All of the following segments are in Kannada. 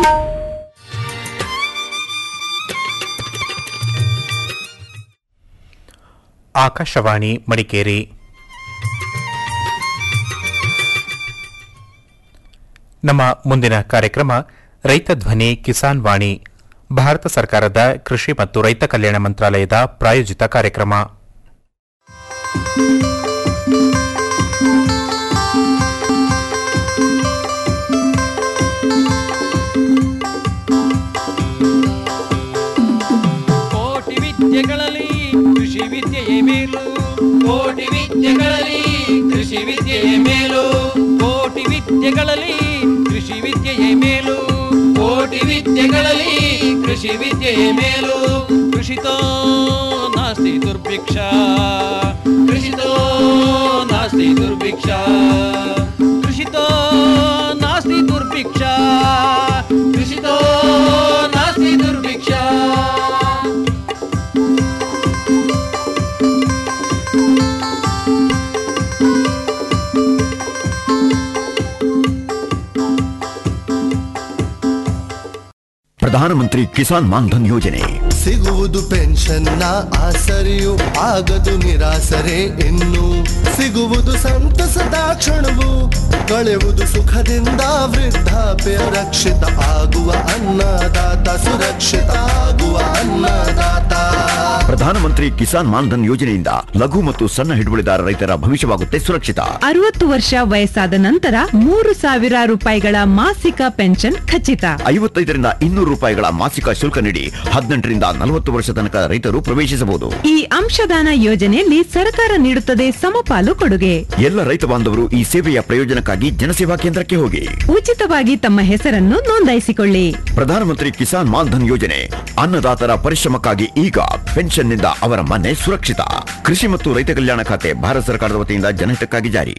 ಆಕಾಶವಾಣಿ ಮಡಿಕೇರಿ ನಮ್ಮ ಮುಂದಿನ ಕಾರ್ಯಕ್ರಮ ರೈತ ಧ್ವನಿ ಕಿಸಾನ್ ವಾಣಿ ಭಾರತ ಸರ್ಕಾರದ ಕೃಷಿ ಮತ್ತು ರೈತ ಕಲ್ಯಾಣ ಮಂತ್ರಾಲಯದ ಪ್ರಾಯೋಜಿತ ಕಾರ್ಯಕ್ರಮ ಕೋಟಿ ವಿದ್ಯೆಗಳಲ್ಲಿ ಕೃಷಿ ವಿದ್ಯೆಯೇ ಮೇಲು ಕೋಟಿ ವಿದ್ಯೆಗಳಲ್ಲಿ ಕೃಷಿ ವಿದ್ಯೆಯೇ ಮೇಲು ಕೋಟಿ ವಿದ್ಯೆಗಳಲ್ಲಿ ಕೃಷಿ ವಿದ್ಯೆಯೇ ಮೇಲು ಕೋಟಿ ವಿದ್ಯೆಗಳಲ್ಲಿ ಕೃಷಿ ವಿದ್ಯೆಯೇ ಮೇಲು ಕೃಷಿತೋ ನಾಸ್ತಿ ದುರ್ಭಿಕ್ಷ ಕೃಷಿತೋ ನಾಸ್ತಿ ದುರ್ಭಿಕ್ಷ ಕೃಷಿತೋ ನಾಸ್ತಿ ದುರ್ಭಿಕ್ಷ ಕೃಷಿತೋ ನಾಸ್ತಿ ದುರ್ಭಿಕ್ಷ ಪ್ರಧಾನಮಂತ್ರಿ ಕಿಸಾನ್ ಮಾನ್ಧನ್ ಯೋಜನೆ ಸಿಗುವುದು ಪೆನ್ಷನ್ನ ಆಸರೆಯು ಆಗದು ನಿರಾಸರೆ ಇನ್ನು ಸಿಗುವುದು ಸಂತಸದ ಕ್ಷಣವು ಕಳೆಯುವುದು ಸುಖದಿಂದ ವೃದ್ಧಾಪ್ಯ ರಕ್ಷಿತ ಆಗುವ ಅನ್ನದಾತ ಸುರಕ್ಷಿತ ಆಗುವ ಅನ್ನದಾತ ಪ್ರಧಾನಮಂತ್ರಿ ಕಿಸಾನ್ ಮಾನ್ಧನ್ ಯೋಜನೆಯಿಂದ ಲಘು ಮತ್ತು ಸಣ್ಣ ಹಿಡುವಳಿದಾರ ರೈತರ ಭವಿಷ್ಯವಾಗುತ್ತೆ ಸುರಕ್ಷಿತ ಅರವತ್ತು ವರ್ಷ ವಯಸ್ಸಾದ ನಂತರ ಮೂರು ಸಾವಿರ ರೂಪಾಯಿಗಳ ಮಾಸಿಕ ಪೆನ್ಷನ್ ಖಚಿತ ಐವತ್ತೈದರಿಂದ ಇನ್ನೂರು ರೂಪಾಯಿಗಳ ಮಾಸಿಕ ಶುಲ್ಕ ನೀಡಿ ಹದಿನೆಂಟರಿಂದ ನಲವತ್ತು ವರ್ಷ ತನಕ ರೈತರು ಪ್ರವೇಶಿಸಬಹುದು ಈ ಅಂಶದಾನ ಯೋಜನೆಯಲ್ಲಿ ಸರ್ಕಾರ ನೀಡುತ್ತದೆ ಸಮಪಾಲು ಕೊಡುಗೆ ಎಲ್ಲ ರೈತ ಬಾಂಧವರು ಈ ಸೇವೆಯ ಪ್ರಯೋಜನಕ್ಕಾಗಿ ಜನಸೇವಾ ಕೇಂದ್ರಕ್ಕೆ ಹೋಗಿ ಉಚಿತವಾಗಿ ತಮ್ಮ ಹೆಸರನ್ನು ನೋಂದಾಯಿಸಿಕೊಳ್ಳಿ ಪ್ರಧಾನಮಂತ್ರಿ ಕಿಸಾನ್ ಮಾನ್ಧನ್ ಯೋಜನೆ ಅನ್ನದಾತರ ಪರಿಶ್ರಮಕ್ಕಾಗಿ ಈಗ ಪೆನ್ಷನ್ನಿಂದ ಅವರ ಮನೆ ಸುರಕ್ಷಿತ ಕೃಷಿ ಮತ್ತು ರೈತ ಕಲ್ಯಾಣ ಖಾತೆ ಭಾರತ ಸರ್ಕಾರದ ವತಿಯಿಂದ ಜನಹಿತಕ್ಕಾಗಿ ಜಾರಿ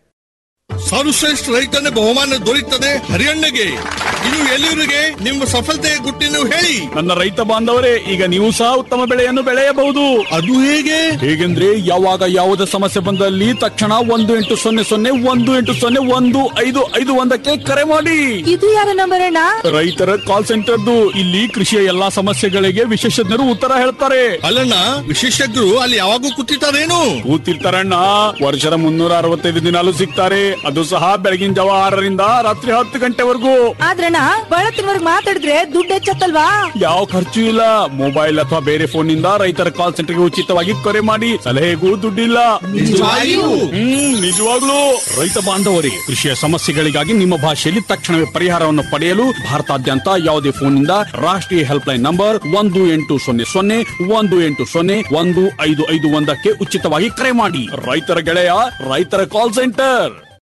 ಸರ್ವಶ್ರೇಷ್ಠ ರೈತನ ಬಹುಮಾನ ದೊರೆಯುತ್ತದೆ ಹರಿಯಣ್ಣಗೆ ಇನ್ನು ಎಲ್ಲಿವರಿಗೆ ನಿಮ್ಮ ಸಫಲತೆಯ ಗುಟ್ಟಿನ ಹೇಳಿ ನನ್ನ ರೈತ ಬಾಂಧವರೇ ಈಗ ನೀವು ಸಹ ಉತ್ತಮ ಬೆಳೆಯನ್ನು ಬೆಳೆಯಬಹುದು ಅದು ಹೇಗೆ ಹೇಗೆಂದ್ರೆ ಯಾವಾಗ ಯಾವುದೇ ಸಮಸ್ಯೆ ಬಂದಲ್ಲಿ ತಕ್ಷಣ ಒಂದು ಎಂಟು ಸೊನ್ನೆ ಸೊನ್ನೆ ಒಂದು ಎಂಟು ಸೊನ್ನೆ ಒಂದು ಐದು ಐದು ಒಂದಕ್ಕೆ ಕರೆ ಮಾಡಿ ಇದು ಯಾರ ನಂಬರ್ ಅಣ್ಣ ರೈತರ ಕಾಲ್ ಸೆಂಟರ್ದು ಇಲ್ಲಿ ಕೃಷಿಯ ಎಲ್ಲಾ ಸಮಸ್ಯೆಗಳಿಗೆ ವಿಶೇಷಜ್ಞರು ಉತ್ತರ ಹೇಳ್ತಾರೆ ಅಲ್ಲಣ್ಣ ವಿಶೇಷಜ್ಞರು ಅಲ್ಲಿ ಯಾವಾಗೂ ಕೂತಿರ್ತಾರೇನು ಕೂತಿರ್ತಾರಣ್ಣ ವರ್ಷದ ಮುನ್ನೂರ ಅರವತ್ತೈದು ದಿನಾಲು ಸಿಗ್ತಾರೆ ಅದು ಸಹ ಬೆಳಗಿನ ಜಾವ ಆರರಿಂದ ರಾತ್ರಿ ಹತ್ತು ಗಂಟೆವರೆಗೂ ಆದ್ರಣ್ಣ ಬಳತ್ತಿನವರ್ಗ್ ಮಾತಾಡಿದ್ರೆ ದುಡ್ಡು ಹೆಚ್ಚತ್ತಲ್ವಾ ಯಾವ ಖರ್ಚು ಇಲ್ಲ ಮೊಬೈಲ್ ಅಥವಾ ಬೇರೆ ಫೋನ್ ನಿಂದ ರೈತರ ಕಾಲ್ ಸೆಂಟರ್ಗೆ ಉಚಿತವಾಗಿ ಕರೆ ಮಾಡಿ ಸಲಹೆಗೂ ದುಡ್ಡಿಲ್ಲ ನಿಜವಾಗಿಯೂ? ಹ್ಮ್ ನಿಜವಾಗ್ಲೂ ರೈತ ಬಾಂಧವರೇ ಕೃಷಿಯ ಸಮಸ್ಯೆಗಳಿಗಾಗಿ ನಿಮ್ಮ ಭಾಷೆಯಲ್ಲಿ ತಕ್ಷಣವೇ ಪರಿಹಾರವನ್ನು ಪಡೆಯಲು ಭಾರತಾದ್ಯಂತ ಯಾವುದೇ ಫೋನ್ ನಿಂದ ರಾಷ್ಟ್ರೀಯ ಹೆಲ್ಪ್ ಲೈನ್ ನಂಬರ್ ಒಂದು ಎಂಟು ಸೊನ್ನೆ ಸೊನ್ನೆ ಒಂದು ಎಂಟು ಸೊನ್ನೆ ಒಂದು ಐದು ಐದು ಒಂದಕ್ಕೆ ಉಚಿತವಾಗಿ ಕರೆ ಮಾಡಿ ರೈತರ ಗೆಳೆಯ ರೈತರ ಕಾಲ್ ಸೆಂಟರ್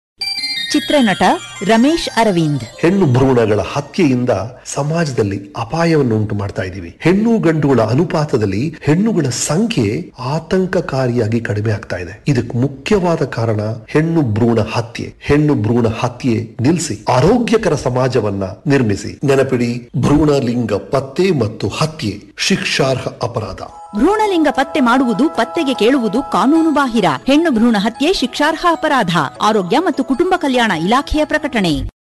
ಚಿತ್ರನಟ ರಮೇಶ್ ಅರವಿಂದ್ ಹೆಣ್ಣು ಭ್ರೂಣಗಳ ಹತ್ಯೆಯಿಂದ ಸಮಾಜದಲ್ಲಿ ಅಪಾಯವನ್ನು ಉಂಟು ಮಾಡ್ತಾ ಇದ್ದೀವಿ ಹೆಣ್ಣು ಗಂಡುಗಳ ಅನುಪಾತದಲ್ಲಿ ಹೆಣ್ಣುಗಳ ಸಂಖ್ಯೆ ಆತಂಕಕಾರಿಯಾಗಿ ಕಡಿಮೆ ಆಗ್ತಾ ಇದೆ ಇದಕ್ಕೆ ಮುಖ್ಯವಾದ ಕಾರಣ ಹೆಣ್ಣು ಭ್ರೂಣ ಹತ್ಯೆ ಹೆಣ್ಣು ಭ್ರೂಣ ಹತ್ಯೆ ನಿಲ್ಲಿಸಿ ಆರೋಗ್ಯಕರ ಸಮಾಜವನ್ನ ನಿರ್ಮಿಸಿ ನೆನಪಿಡಿ ಭ್ರೂಣ ಲಿಂಗ ಪತ್ತೆ ಮತ್ತು ಹತ್ಯೆ ಶಿಕ್ಷಾರ್ಹ ಅಪರಾಧ ಭ್ರೂಣಲಿಂಗ ಪತ್ತೆ ಮಾಡುವುದು ಪತ್ತೆಗೆ ಕೇಳುವುದು ಕಾನೂನು ಬಾಹಿರ ಹೆಣ್ಣು ಭ್ರೂಣ ಹತ್ಯೆ ಶಿಕ್ಷಾರ್ಹ ಅಪರಾಧ ಆರೋಗ್ಯ ಮತ್ತು ಕುಟುಂಬ ಕಲ್ಯಾಣ ಇಲಾಖೆಯ ಪ್ರಕಟಣೆ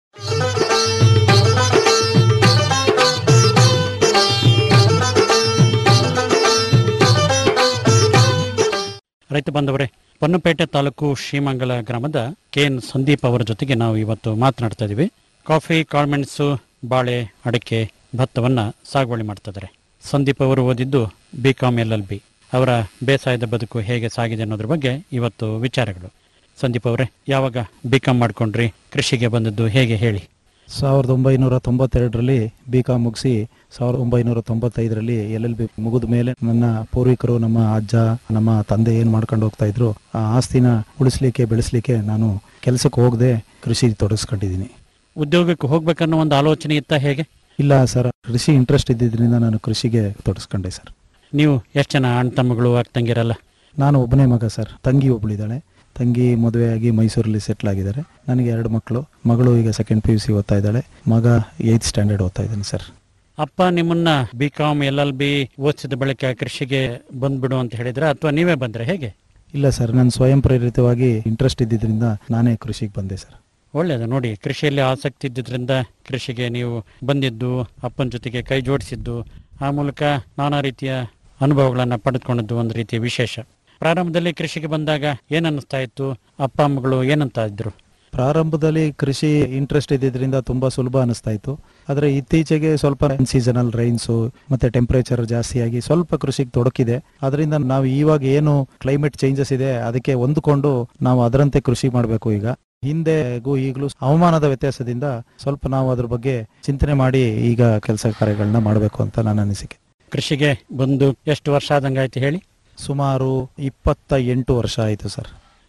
ರೈತ ಬಾಂಧವರೇ ಪೊನ್ನಪೇಟೆ ತಾಲೂಕು ಶ್ರೀಮಂಗಲ ಗ್ರಾಮದ ಕೆ ಎನ್ ಸಂದೀಪ್ ಅವರ ಜೊತೆಗೆ ನಾವು ಇವತ್ತು ಮಾತನಾಡ್ತಾ ಇದ್ದೀವಿ ಕಾಫಿ ಕಾಳ್ಮೆಣಸು ಬಾಳೆ ಅಡಿಕೆ ಭತ್ತವನ್ನ ಸಾಗುವಳಿ ಮಾಡ್ತಾ ಇದ್ದಾರೆ ಸಂದೀಪ್ ಅವರು ಓದಿದ್ದು B com L L B ಅವರ ಬೇಸಾಯದ ಬದುಕು ಹೇಗೆ ಸಾಗಿದೆ ಅನ್ನೋದ್ರ ಬಗ್ಗೆ ಇವತ್ತು ವಿಚಾರಗಳು ಸಂದೀಪ್ ಅವರೇ ಯಾವಾಗ ಬಿ ಕಾಮ್ ಮಾಡ್ಕೊಂಡ್ರಿ ಕೃಷಿಗೆ ಬಂದದ್ದು ಹೇಗೆ ಹೇಳಿ ಸಾವಿರದ ಒಂಬೈನೂರ ತೊಂಬತ್ತೆರಡರಲ್ಲಿ ಬಿ ಕಾಮ್ ಮುಗಿಸಿ ಸಾವಿರದ ಒಂಬೈನೂರ ತೊಂಬತ್ತೈದರಲ್ಲಿ ಎಲ್ ಎಲ್ ಬಿ ಮುಗಿದ ಮೇಲೆ ನನ್ನ ಪೂರ್ವಿಕರು ನಮ್ಮ ಅಜ್ಜ ನಮ್ಮ ತಂದೆ ಏನು ಮಾಡ್ಕೊಂಡು ಹೋಗ್ತಾ ಇದ್ರು ಆ ಆಸ್ತಿನ ಉಳಿಸ್ಲಿಕ್ಕೆ ಬೆಳೆಸಲಿಕ್ಕೆ ನಾನು ಕೆಲಸಕ್ಕೆ ಹೋಗದೆ ಕೃಷಿ ತೊಡಗಿಸ್ಕೊಂಡಿದ್ದೀನಿ ಉದ್ಯೋಗಕ್ಕೆ ಹೋಗ್ಬೇಕನ್ನೋ ಒಂದು ಆಲೋಚನೆ ಇತ್ತ ಹೇಗೆ ಇಲ್ಲ ಸರ್ ಕೃಷಿ ಇಂಟ್ರೆಸ್ಟ್ ಇದ್ದಿದ್ದರಿಂದ ನಾನು ಕೃಷಿಗೆ ತೊಡಗಿಸ್ಕೊಂಡೆ ಸರ್ ನೀವು ಎಷ್ಟು ಜನ ಅಣ್ಣ ತಮ್ಮಗಳು ಅಕ್ಕಂಗಿರಲ್ಲ ನಾನು ಒಬ್ಬನೇ ಮಗ ಸರ್ ತಂಗಿ ಒಬ್ಬಳಿದ್ದಾಳೆ ತಂಗಿ ಮದುವೆಯಾಗಿ ಮೈಸೂರಲ್ಲಿ ಸೆಟ್ಲ್ ಆಗಿದ್ದಾರೆ ನನಗೆ ಎರಡು ಮಕ್ಕಳು ಮಗಳು ಈಗ ಸೆಕೆಂಡ್ ಪಿ ಯು ಸಿ ಓದ್ತಾ ಇದ್ದಾಳೆ ಮಗ ಏಯ್ತ್ ಸ್ಟ್ಯಾಂಡರ್ಡ್ ಓದ್ತಾ ಇದ್ದಾನೆ ಸರ್ ಅಪ್ಪ ನಿಮ್ಮನ್ನ B com L L B ಓದಿಸಿದ ಬಳಿಕ ಕೃಷಿಗೆ ಬಂದ್ಬಿಡು ಅಂತ ಹೇಳಿದ್ರೆ ಅಥವಾ ನೀವೇ ಬಂದ್ರೆ ಹೇಗೆ ಇಲ್ಲ ಸರ್ ನಾನು ಸ್ವಯಂ ಪ್ರೇರಿತವಾಗಿ ಇಂಟ್ರೆಸ್ಟ್ ಇದ್ದಿದ್ದರಿಂದ ನಾನೇ ಕೃಷಿಗೆ ಬಂದೆ ಸರ್ ಒಳ್ಳೆಯದು ನೋಡಿ ಕೃಷಿಯಲ್ಲಿ ಆಸಕ್ತಿ ಇದ್ದಿದ್ರಿಂದ ಕೃಷಿಗೆ ನೀವು ಬಂದಿದ್ದು ಅಪ್ಪನ ಜೊತೆಗೆ ಕೈ ಜೋಡಿಸಿದ್ದು ಆ ಮೂಲಕ ನಾನಾ ರೀತಿಯ ಅನುಭವಗಳನ್ನು ಪಡೆದುಕೊಂಡದ್ದು ಒಂದು ರೀತಿಯ ವಿಶೇಷ ಪ್ರಾರಂಭದಲ್ಲಿ ಕೃಷಿಗೆ ಬಂದಾಗ ಏನ್ ಅನ್ನಿಸ್ತಾ ಇತ್ತು ಅಪ್ಪ ಅಮ್ಮಗಳು ಏನಂತ ಇದ್ರು ಪ್ರಾರಂಭದಲ್ಲಿ ಕೃಷಿ ಇಂಟ್ರೆಸ್ಟ್ ಇದ್ದಿದ್ರಿಂದ ತುಂಬಾ ಸುಲಭ ಅನಿಸ್ತಾ ಇತ್ತು ಆದರೆ ಇತ್ತೀಚೆಗೆ ಸ್ವಲ್ಪ ಸೀಸನಲ್ ರೈನ್ಸು ಮತ್ತೆ ಟೆಂಪರೇಚರ್ ಜಾಸ್ತಿಯಾಗಿ ಸ್ವಲ್ಪ ಕೃಷಿಗೆ ತೊಡಕಿದೆ ಅದರಿಂದ ನಾವು ಇವಾಗ ಏನು ಕ್ಲೈಮೇಟ್ ಚೇಂಜಸ್ ಇದೆ ಅದಕ್ಕೆ ಹೊಂದಿಕೊಂಡು ನಾವು ಅದರಂತೆ ಕೃಷಿ ಮಾಡಬೇಕು ಈಗ ಹಿಂದೆಗೂ ಈಗಲೂ ಹವಾಮಾನದ ವ್ಯತ್ಯಾಸದಿಂದ ಸ್ವಲ್ಪ ನಾವು ಅದ್ರ ಬಗ್ಗೆ ಚಿಂತನೆ ಮಾಡಿ ಈಗ ಕೆಲಸ ಕಾರ್ಯಗಳನ್ನ ಮಾಡಬೇಕು ಅಂತ ನನ್ನ ಅನಿಸಿಕೆ ಕೃಷಿಗೆ ಬಂದು ಎಷ್ಟು ವರ್ಷ ಆದಂಗಾಯ್ತು ಹೇಳಿ ಸುಮಾರು ಇಪ್ಪತ್ತ ಎಂಟು ವರ್ಷ ಆಯಿತು ಸರ್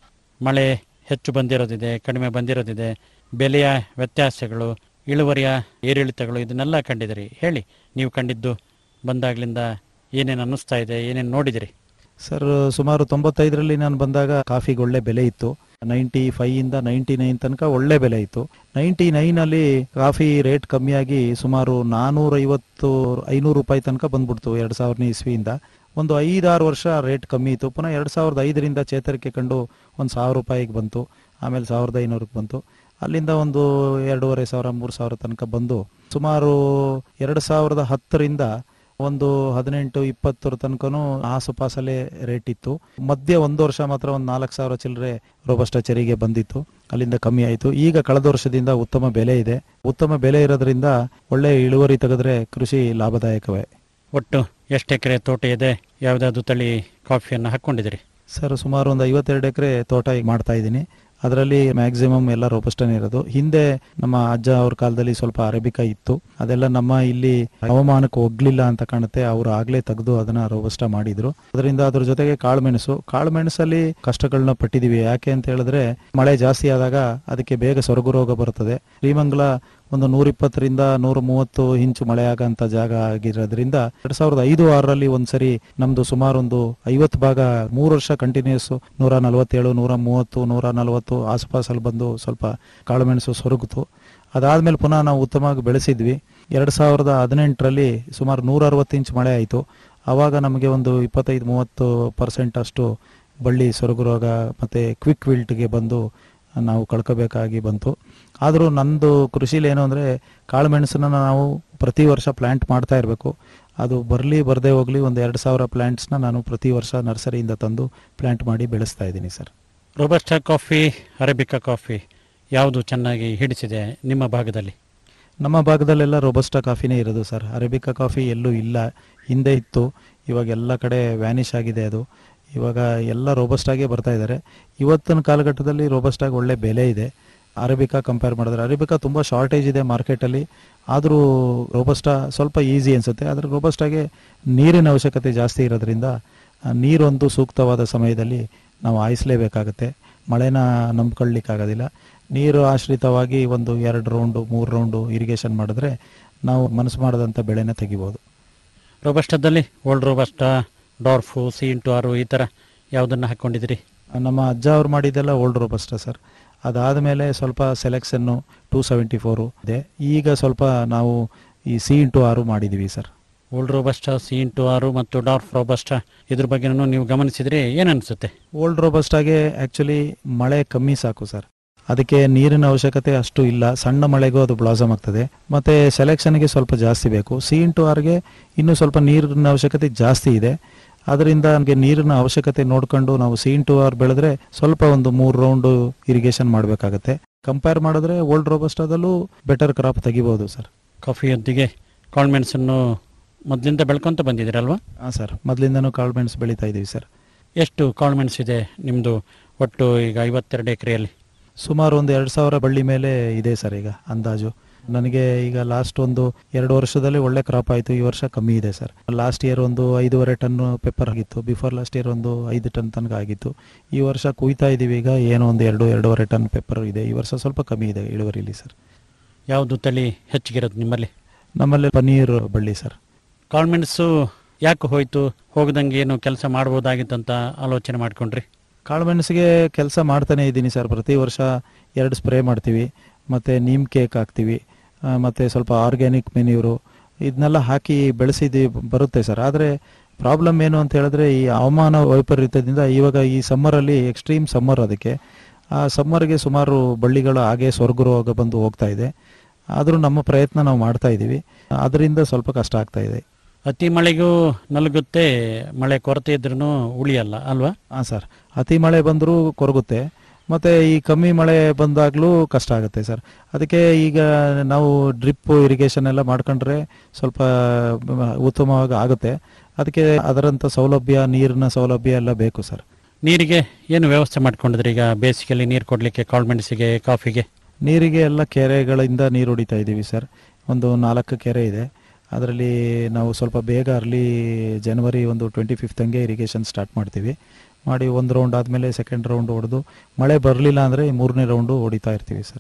ಮಳೆ ಹೆಚ್ಚು ಬಂದಿರೋದಿದೆ ಕಡಿಮೆ ಬಂದಿರೋದಿದೆ ಬೆಲೆಯ ವ್ಯತ್ಯಾಸಗಳು ಇಳುವರಿಯ ಏರಿಳಿತಗಳು ಇದನ್ನೆಲ್ಲ ಕಂಡಿದಿರಿ ಹೇಳಿ ನೀವು ಕಂಡಿದ್ದು ಬಂದಾಗ್ಲಿಂದ ಏನೇನು ಅನ್ನಿಸ್ತಾ ಇದೆ ಏನೇನು ನೋಡಿದಿರಿ ಸರ್ ಸುಮಾರು ತೊಂಬತ್ತೈದರಲ್ಲಿ ನಾನು ಬಂದಾಗ ಕಾಫಿಗೆ ಒಳ್ಳೆ ಬೆಲೆ ಇತ್ತು ನೈಂಟಿ ಫೈವ್ ಇಂದ ನೈಂಟಿ ನೈನ್ ತನಕ ಒಳ್ಳೆ ಬೆಲೆ ಇತ್ತು ನೈಂಟಿ ನೈನ್ ಅಲ್ಲಿ ಕಾಫಿ ರೇಟ್ ಕಮ್ಮಿಯಾಗಿ ಸುಮಾರು ನಾನೂರೈವತ್ತು ಐನೂರು ರೂಪಾಯಿ ತನಕ ಬಂದ್ಬಿಡ್ತು ಎರಡ್ ಸಾವಿರನೇ ಇಸ್ವಿಯಿಂದ ಒಂದು ಐದಾರು ವರ್ಷ ರೇಟ್ ಕಮ್ಮಿ ಇತ್ತು ಪುನಃ ಎರಡ್ ಸಾವಿರದ ಐದರಿಂದ ಚೇತರಿಕೆ ಕಂಡು ಒಂದು ಸಾವಿರ ರೂಪಾಯಿಗೆ ಬಂತು ಆಮೇಲೆ ಸಾವಿರದ ಐನೂರಕ್ಕೆ ಬಂತು ಅಲ್ಲಿಂದ ಒಂದು ಎರಡೂವರೆ ಸಾವಿರ ಮೂರು ಸಾವಿರ ತನಕ ಬಂದು ಸುಮಾರು ಎರಡು ಸಾವಿರದ ಹತ್ತರಿಂದ ಒಂದು ಹದಿನೆಂಟು ಇಪ್ಪತ್ತರ ತನಕನೂ ಆಸುಪಾಸಲ್ಲೇ ರೇಟ್ ಇತ್ತು ಮಧ್ಯ ಒಂದು ವರ್ಷ ಮಾತ್ರ ಒಂದು ನಾಲ್ಕು ಸಾವಿರ ಚಿಲ್ಲರೆ ರೋಬಸ್ಟ ಚೆರಿಗೆ ಬಂದಿತ್ತು ಅಲ್ಲಿಂದ ಕಮ್ಮಿ ಆಯಿತು ಈಗ ಕಳೆದ ವರ್ಷದಿಂದ ಉತ್ತಮ ಬೆಲೆ ಇದೆ ಉತ್ತಮ ಬೆಲೆ ಇರೋದ್ರಿಂದ ಒಳ್ಳೆ ಇಳುವರಿ ತೆಗೆದ್ರೆ ಕೃಷಿ ಲಾಭದಾಯಕವೇ ಒಟ್ಟು ಎಷ್ಟು ಎಕರೆ ತೋಟ ಇದೆ ಯಾವುದಾದ್ರು ತಳಿ ಕಾಫಿಯನ್ನು ಹಾಕ್ಕೊಂಡಿದ್ದೀರಿ ಸರ್ ಸುಮಾರು ಒಂದು ಐವತ್ತೆರಡು ಎಕರೆ ತೋಟ ಈಗ ಮಾಡ್ತಾ ಇದ್ದೀನಿ ಅದರಲ್ಲಿ ಮ್ಯಾಕ್ಸಿಮಮ್ ಎಲ್ಲ ರೋಬಸ್ಟನೇ ಇರೋದು ಹಿಂದೆ ನಮ್ಮ ಅಜ್ಜ ಅವ್ರ ಕಾಲದಲ್ಲಿ ಸ್ವಲ್ಪ ಅರೇಬಿಕಾ ಇತ್ತು ಅದೆಲ್ಲ ನಮ್ಮ ಇಲ್ಲಿ ಹವಾಮಾನಕ್ಕೆ ಒಗ್ಲಿಲ್ಲ ಅಂತ ಕಾಣುತ್ತೆ ಅವರು ಆಗ್ಲೇ ತೆಗೆದು ಅದನ್ನ ರೋಬಸ್ಟ ಮಾಡಿದ್ರು ಅದರಿಂದ ಅದ್ರ ಜೊತೆಗೆ ಕಾಳುಮೆಣಸು ಕಾಳುಮೆಣಸಲ್ಲಿ ಕಷ್ಟಗಳನ್ನ ಪಟ್ಟಿದೀವಿ ಯಾಕೆ ಅಂತ ಹೇಳಿದ್ರೆ ಮಳೆ ಜಾಸ್ತಿ ಆದಾಗ ಅದಕ್ಕೆ ಬೇಗ ಸೊರಗು ರೋಗ ಬರುತ್ತದೆ ಶ್ರೀಮಂಗಲ ಒಂದು ನೂರ ಇಪ್ಪತ್ತರಿಂದ ನೂರ ಮೂವತ್ತು ಇಂಚು ಮಳೆ ಆಗಂತ ಜಾಗ ಆಗಿರೋದ್ರಿಂದ ಎರಡ್ ಸಾವಿರದ ಐದು ಆರರಲ್ಲಿ ಒಂದ್ಸರಿ ನಮ್ದು ಸುಮಾರು ಒಂದು ಐವತ್ತು ಭಾಗ ಮೂರು ವರ್ಷ ಕಂಟಿನ್ಯೂಸ್ ನೂರ ನಲವತ್ತೇಳು ನೂರ ಮೂವತ್ತು ನೂರ ನಲವತ್ತು ಆಸುಪಾಸಲ್ಲಿ ಬಂದು ಸ್ವಲ್ಪ ಕಾಳುಮೆಣಸು ಸೊರಗಿತು ಅದಾದ್ಮೇಲೆ ಪುನಃ ನಾವು ಉತ್ತಮವಾಗಿ ಬೆಳೆಸಿದ್ವಿ ಎರಡ್ ಸಾವಿರದ ಹದಿನೆಂಟರಲ್ಲಿ ಸುಮಾರು ನೂರ ಅರವತ್ತು ಇಂಚ್ ಮಳೆ ಆಯಿತು ಆವಾಗ ನಮಗೆ ಒಂದು ಇಪ್ಪತ್ತೈದು ಮೂವತ್ತು ಪರ್ಸೆಂಟ್ ಅಷ್ಟು ಬಳ್ಳಿ ಸೊರಗು ರೋಗ ಮತ್ತೆ ಕ್ವಿಕ್ ವಿಲ್ಟ್ಗೆ ಬಂದು ನಾವು ಕಳ್ಕೋಬೇಕಾಗಿ ಬಂತು ಆದರೂ ನಂದು ಕೃಷಿಲಿ ಏನು ಅಂದರೆ ಕಾಳುಮೆಣಸನ್ನ ನಾವು ಪ್ರತಿ ವರ್ಷ ಪ್ಲ್ಯಾಂಟ್ ಮಾಡ್ತಾ ಇರಬೇಕು ಅದು ಬರಲಿ ಬರದೇ ಹೋಗಲಿ ಒಂದು ಎರಡು ಸಾವಿರ ಪ್ಲ್ಯಾಂಟ್ಸ್ನ ನಾನು ಪ್ರತಿ ವರ್ಷ ನರ್ಸರಿಯಿಂದ ತಂದು ಪ್ಲ್ಯಾಂಟ್ ಮಾಡಿ ಬೆಳೆಸ್ತಾ ಇದ್ದೀನಿ sir robusta coffee arabica coffee ಯಾವುದು ಚೆನ್ನಾಗಿ ಹಿಡಿಸಿದೆ ನಿಮ್ಮ ಭಾಗದಲ್ಲಿ ನಮ್ಮ ಭಾಗದಲ್ಲೆಲ್ಲ ರೋಬಸ್ಟಾ ಕಾಫಿನೇ ಇರೋದು ಸರ್ ಅರೇಬಿಕಾ ಕಾಫಿ ಎಲ್ಲೂ ಇಲ್ಲ ಹಿಂದೆ ಇತ್ತು ಇವಾಗ ಎಲ್ಲ ಕಡೆ ವ್ಯಾನಿಷ್ ಆಗಿದೆ ಅದು ಇವಾಗ ಎಲ್ಲ ರೋಬಸ್ಟಾಗೆ ಬರ್ತಾ ಇದ್ದಾರೆ ಇವತ್ತಿನ ಕಾಲಘಟ್ಟದಲ್ಲಿ ರೋಬಸ್ಟಾಗಿ ಒಳ್ಳೆ ಬೆಲೆ ಇದೆ ಅರೇಬಿಕಾ ಕಂಪೇರ್ ಮಾಡಿದ್ರೆ ಅರೇಬಿಕಾ ತುಂಬ ಶಾರ್ಟೇಜ್ ಇದೆ ಮಾರ್ಕೆಟಲ್ಲಿ ಆದರೂ ರೋಬಸ್ಟಾ ಸ್ವಲ್ಪ ಈಸಿ ಅನಿಸುತ್ತೆ ಆದರೆ ರೋಬಸ್ಟಾಗೆ ನೀರಿನ ಅವಶ್ಯಕತೆ ಜಾಸ್ತಿ ಇರೋದ್ರಿಂದ ಆ, ನೀರೊಂದು ಸೂಕ್ತವಾದ ಸಮಯದಲ್ಲಿ ನಾವು ಆಯಿಸಲೇಬೇಕಾಗತ್ತೆ ಮಳೆನ ನಂಬ್ಕೊಳ್ಳಿಕ್ಕಾಗೋದಿಲ್ಲ ನೀರು ಆಶ್ರಿತವಾಗಿ ಒಂದು ಎರಡು ರೌಂಡು ಮೂರು ರೌಂಡು ಇರಿಗೇಷನ್ ಮಾಡಿದ್ರೆ ನಾವು ಮನಸ್ಸು ಮಾಡದಂಥ ಬೆಳೆನ ತೆಗಿಬೋದು ರೋಬಸ್ಟಾದಲ್ಲಿ old robusta dwarf C into R ಈ ಥರ ಯಾವುದನ್ನು ಹಾಕ್ಕೊಂಡಿದ್ದೀರಿ ನಮ್ಮ ಅಜ್ಜ ಅವ್ರು ಮಾಡಿದ್ದೆಲ್ಲ ಓಲ್ಡ್ ರೋಬಸ್ಟ ಸರ್ ಅದಾದಮೇಲೆ ಸ್ವಲ್ಪ ಸೆಲೆಕ್ಷನ್ನು ಟೂ ಸೆವೆಂಟಿ ಫೋರು ಇದೆ ಈಗ ಸ್ವಲ್ಪ ನಾವು ಈ ಸಿ ಇಂಟು ಆರು ಮಾಡಿದ್ದೀವಿ sir old robusta C into R ಮತ್ತು ಡಾರ್ಫ್ ರೋಬಸ್ಟಾ ಇದ್ರ ಬಗ್ಗೆನೂ ನೀವು ಗಮನಿಸಿದ್ರೆ ಏನು ಅನಿಸುತ್ತೆ ಓಲ್ಡ್ ರೋಬಸ್ಟಾಗೆ ಆ್ಯಕ್ಚುಲಿ ಮಳೆ ಕಮ್ಮಿ ಸಾಕು ಸರ್ ಅದಕ್ಕೆ ನೀರಿನ ಅವಶ್ಯಕತೆ ಅಷ್ಟು ಇಲ್ಲ ಸಣ್ಣ ಮಳೆಗೂ ಅದು ಬ್ಲಾಸಮ್ ಆಗ್ತದೆ ಮತ್ತೆ ಸೆಲೆಕ್ಷನ್ಗೆ ಸ್ವಲ್ಪ ಜಾಸ್ತಿ ಬೇಕು ಸಿ ಇಂಟು ಆರ್ಗೆ ಇನ್ನೂ ಸ್ವಲ್ಪ ನೀರಿನ ಅವಶ್ಯಕತೆ ಜಾಸ್ತಿ ಇದೆ ಅದರಿಂದ ನಮಗೆ ನೀರಿನ ಅವಶ್ಯಕತೆ ನೋಡ್ಕೊಂಡು ನಾವು ಸಿ ಇಂಟು ಆರ್ ಬೆಳೆದ್ರೆ ಸ್ವಲ್ಪ ಒಂದು ಮೂರು ರೌಂಡು ಇರಿಗೇಷನ್ ಮಾಡಬೇಕಾಗತ್ತೆ ಕಂಪೇರ್ ಮಾಡಿದ್ರೆ ಓಲ್ಡ್ ರೋಬಸ್ಟಾದಲ್ಲೂ ಬೆಟರ್ ಕ್ರಾಪ್ ತೆಗಿಬೋದು ಸರ್ ಕಾಫಿಯೊಂದಿಗೆ ಕಾಳ್ಮೆಣಸನ್ನು ಮೊದಲಿಂದ ಬೆಳ್ಕೊಂತ ಬಂದಿದ್ದೀರಲ್ವಾ ಹಾಂ ಸರ್ ಮೊದಲಿಂದನೂ ಕಾಳುಮೆಣಸು ಬೆಳೀತಾ ಇದ್ದೀವಿ ಸರ್ ಎಷ್ಟು ಕಾಳ್ಮೆಣಸು ಇದೆ ನಿಮ್ಮದು ಒಟ್ಟು ಈಗ ಐವತ್ತೆರಡು ಎಕರೆಯಲ್ಲಿ ಸುಮಾರು ಒಂದು ಎರಡು ಸಾವಿರ ಬಳ್ಳಿ ಮೇಲೆ ಇದೆ ಸರ್ ಈಗ ಅಂದಾಜು ನನಗೆ ಈಗ ಲಾಸ್ಟ್ ಒಂದು ಎರಡು ವರ್ಷದಲ್ಲಿ ಒಳ್ಳೆ ಕ್ರಾಪ್ ಆಯಿತು ಈ ವರ್ಷ ಕಮ್ಮಿ ಇದೆ ಸರ್ ಲಾಸ್ಟ್ ಇಯರ್ ಒಂದು ಐದೂವರೆ ಟನ್ ಪೆಪ್ಪರ್ ಆಗಿತ್ತು ಬಿಫೋರ್ ಲಾಸ್ಟ್ ಇಯರ್ ಒಂದು ಐದು ಟನ್ ತನಕ ಆಗಿತ್ತು ಈ ವರ್ಷ ಕುಯ್ತಾ ಇದ್ದೀವಿ ಈಗ ಏನೋ ಒಂದು ಎರಡು ಎರಡೂವರೆ ಟನ್ ಪೆಪ್ಪರ್ ಇದೆ ಈ ವರ್ಷ ಸ್ವಲ್ಪ ಕಮ್ಮಿ ಇದೆ ಇಳುವರಿಲಿ ಸರ್ ಯಾವುದು ತಳಿ ಹೆಚ್ಚಿಗಿರೋದು ನಿಮ್ಮಲ್ಲಿ ನಮ್ಮಲ್ಲಿ ಪನ್ನೀರ್ ಬಳ್ಳಿ ಸರ್ ಕಾಳ್ಮೆಣಸು ಯಾಕೆ ಹೋಯ್ತು ಹೋಗದಂಗೆ ಏನು ಕೆಲಸ ಮಾಡ್ಬೋದಾಗಿತ್ತಂತ ಆಲೋಚನೆ ಮಾಡ್ಕೊಂಡ್ರಿ ಕಾಳುಮೆಣಸಿಗೆ ಕೆಲಸ ಮಾಡ್ತಾನೆ ಇದ್ದೀನಿ ಸರ್ ಪ್ರತಿ ವರ್ಷ ಎರಡು ಸ್ಪ್ರೇ ಮಾಡ್ತೀವಿ ಮತ್ತು ನೀಮ್ ಕೇಕ್ ಹಾಕ್ತೀವಿ ಆ, ಮತ್ತೆ ಸ್ವಲ್ಪ ಆರ್ಗ್ಯಾನಿಕ್ ಮೆನ್ಯೂರು ಇದನ್ನೆಲ್ಲ ಹಾಕಿ ಬೆಳೆಸಿದ್ದು ಬರುತ್ತೆ ಸರ್ ಆದರೆ ಪ್ರಾಬ್ಲಮ್ ಏನು ಅಂತ ಹೇಳಿದ್ರೆ ಈ ಹವಾಮಾನ ವೈಪರೀತ್ಯದಿಂದ ಇವಾಗ ಈ ಸಮ್ಮರಲ್ಲಿ ಎಕ್ಸ್ಟ್ರೀಮ್ ಸಮ್ಮರ್ ಅದಕ್ಕೆ ಆ ಸಮ್ಮರ್ಗೆ ಸುಮಾರು ಬಳ್ಳಿಗಳು ಹಾಗೆ ಸ್ವರ್ಗ ರೋಗ ಬಂದು ಹೋಗ್ತಾ ಇದೆ ಆದರೂ ನಮ್ಮ ಪ್ರಯತ್ನ ನಾವು ಮಾಡ್ತಾ ಇದ್ದೀವಿ ಅದರಿಂದ ಸ್ವಲ್ಪ ಕಷ್ಟ ಆಗ್ತಾ ಇದೆ ಅತಿ ಮಳೆಗೂ ನಲಗುತ್ತೆ ಮಳೆ ಕೊರತೆ ಇದ್ರೂ ಉಳಿಯಲ್ಲ ಅಲ್ವಾ ಹಾಂ ಸರ್ ಅತಿ ಮಳೆ ಬಂದರೂ ಕೊರಗುತ್ತೆ ಮತ್ತು ಈ ಕಮ್ಮಿ ಮಳೆ ಬಂದಾಗಲೂ ಕಷ್ಟ ಆಗುತ್ತೆ ಸರ್ ಅದಕ್ಕೆ ಈಗ ನಾವು ಡ್ರಿಪ್ ಇರಿಗೇಷನ್ ಎಲ್ಲ ಮಾಡ್ಕೊಂಡ್ರೆ ಸ್ವಲ್ಪ ಉತ್ತಮವಾಗಿ ಆಗುತ್ತೆ ಅದಕ್ಕೆ ಅದರಂಥ ಸೌಲಭ್ಯ ನೀರಿನ ಸೌಲಭ್ಯ ಎಲ್ಲ ಬೇಕು ಸರ್ ನೀರಿಗೆ ಏನು ವ್ಯವಸ್ಥೆ ಮಾಡ್ಕೊಂಡಿದ್ರಿ ಈಗ ಬೇಸಿಗೆಯಲ್ಲಿ ನೀರು ಕೊಡಲಿಕ್ಕೆ ಕಾಳುಮೆಣಸಿಗೆ ಕಾಫಿಗೆ ನೀರಿಗೆ ಎಲ್ಲ ಕೆರೆಗಳಿಂದ ನೀರು ಹೊಡಿತಾ ಇದ್ದೀವಿ ಸರ್ ಒಂದು ನಾಲ್ಕು ಕೆರೆ ಇದೆ ಅದರಲ್ಲಿ ನಾವು ಸ್ವಲ್ಪ ಬೇಗ ಅರ್ಲಿ ಜನವರಿ ಒಂದು ಟ್ವೆಂಟಿ ಫಿಫ್ತಂಗೆ ಇರಿಗೇಷನ್ ಸ್ಟಾರ್ಟ್ ಮಾಡ್ತೀವಿ ಮಾಡಿ ಒಂದು ರೌಂಡ್ ಆದಮೇಲೆ ಸೆಕೆಂಡ್ ರೌಂಡ್ ಹೊಡೆದು ಮಳೆ ಬರಲಿಲ್ಲ ಅಂದರೆ ಮೂರನೇ ರೌಂಡು ಹೊಡಿತಾ ಇರ್ತೀವಿ ಸರ್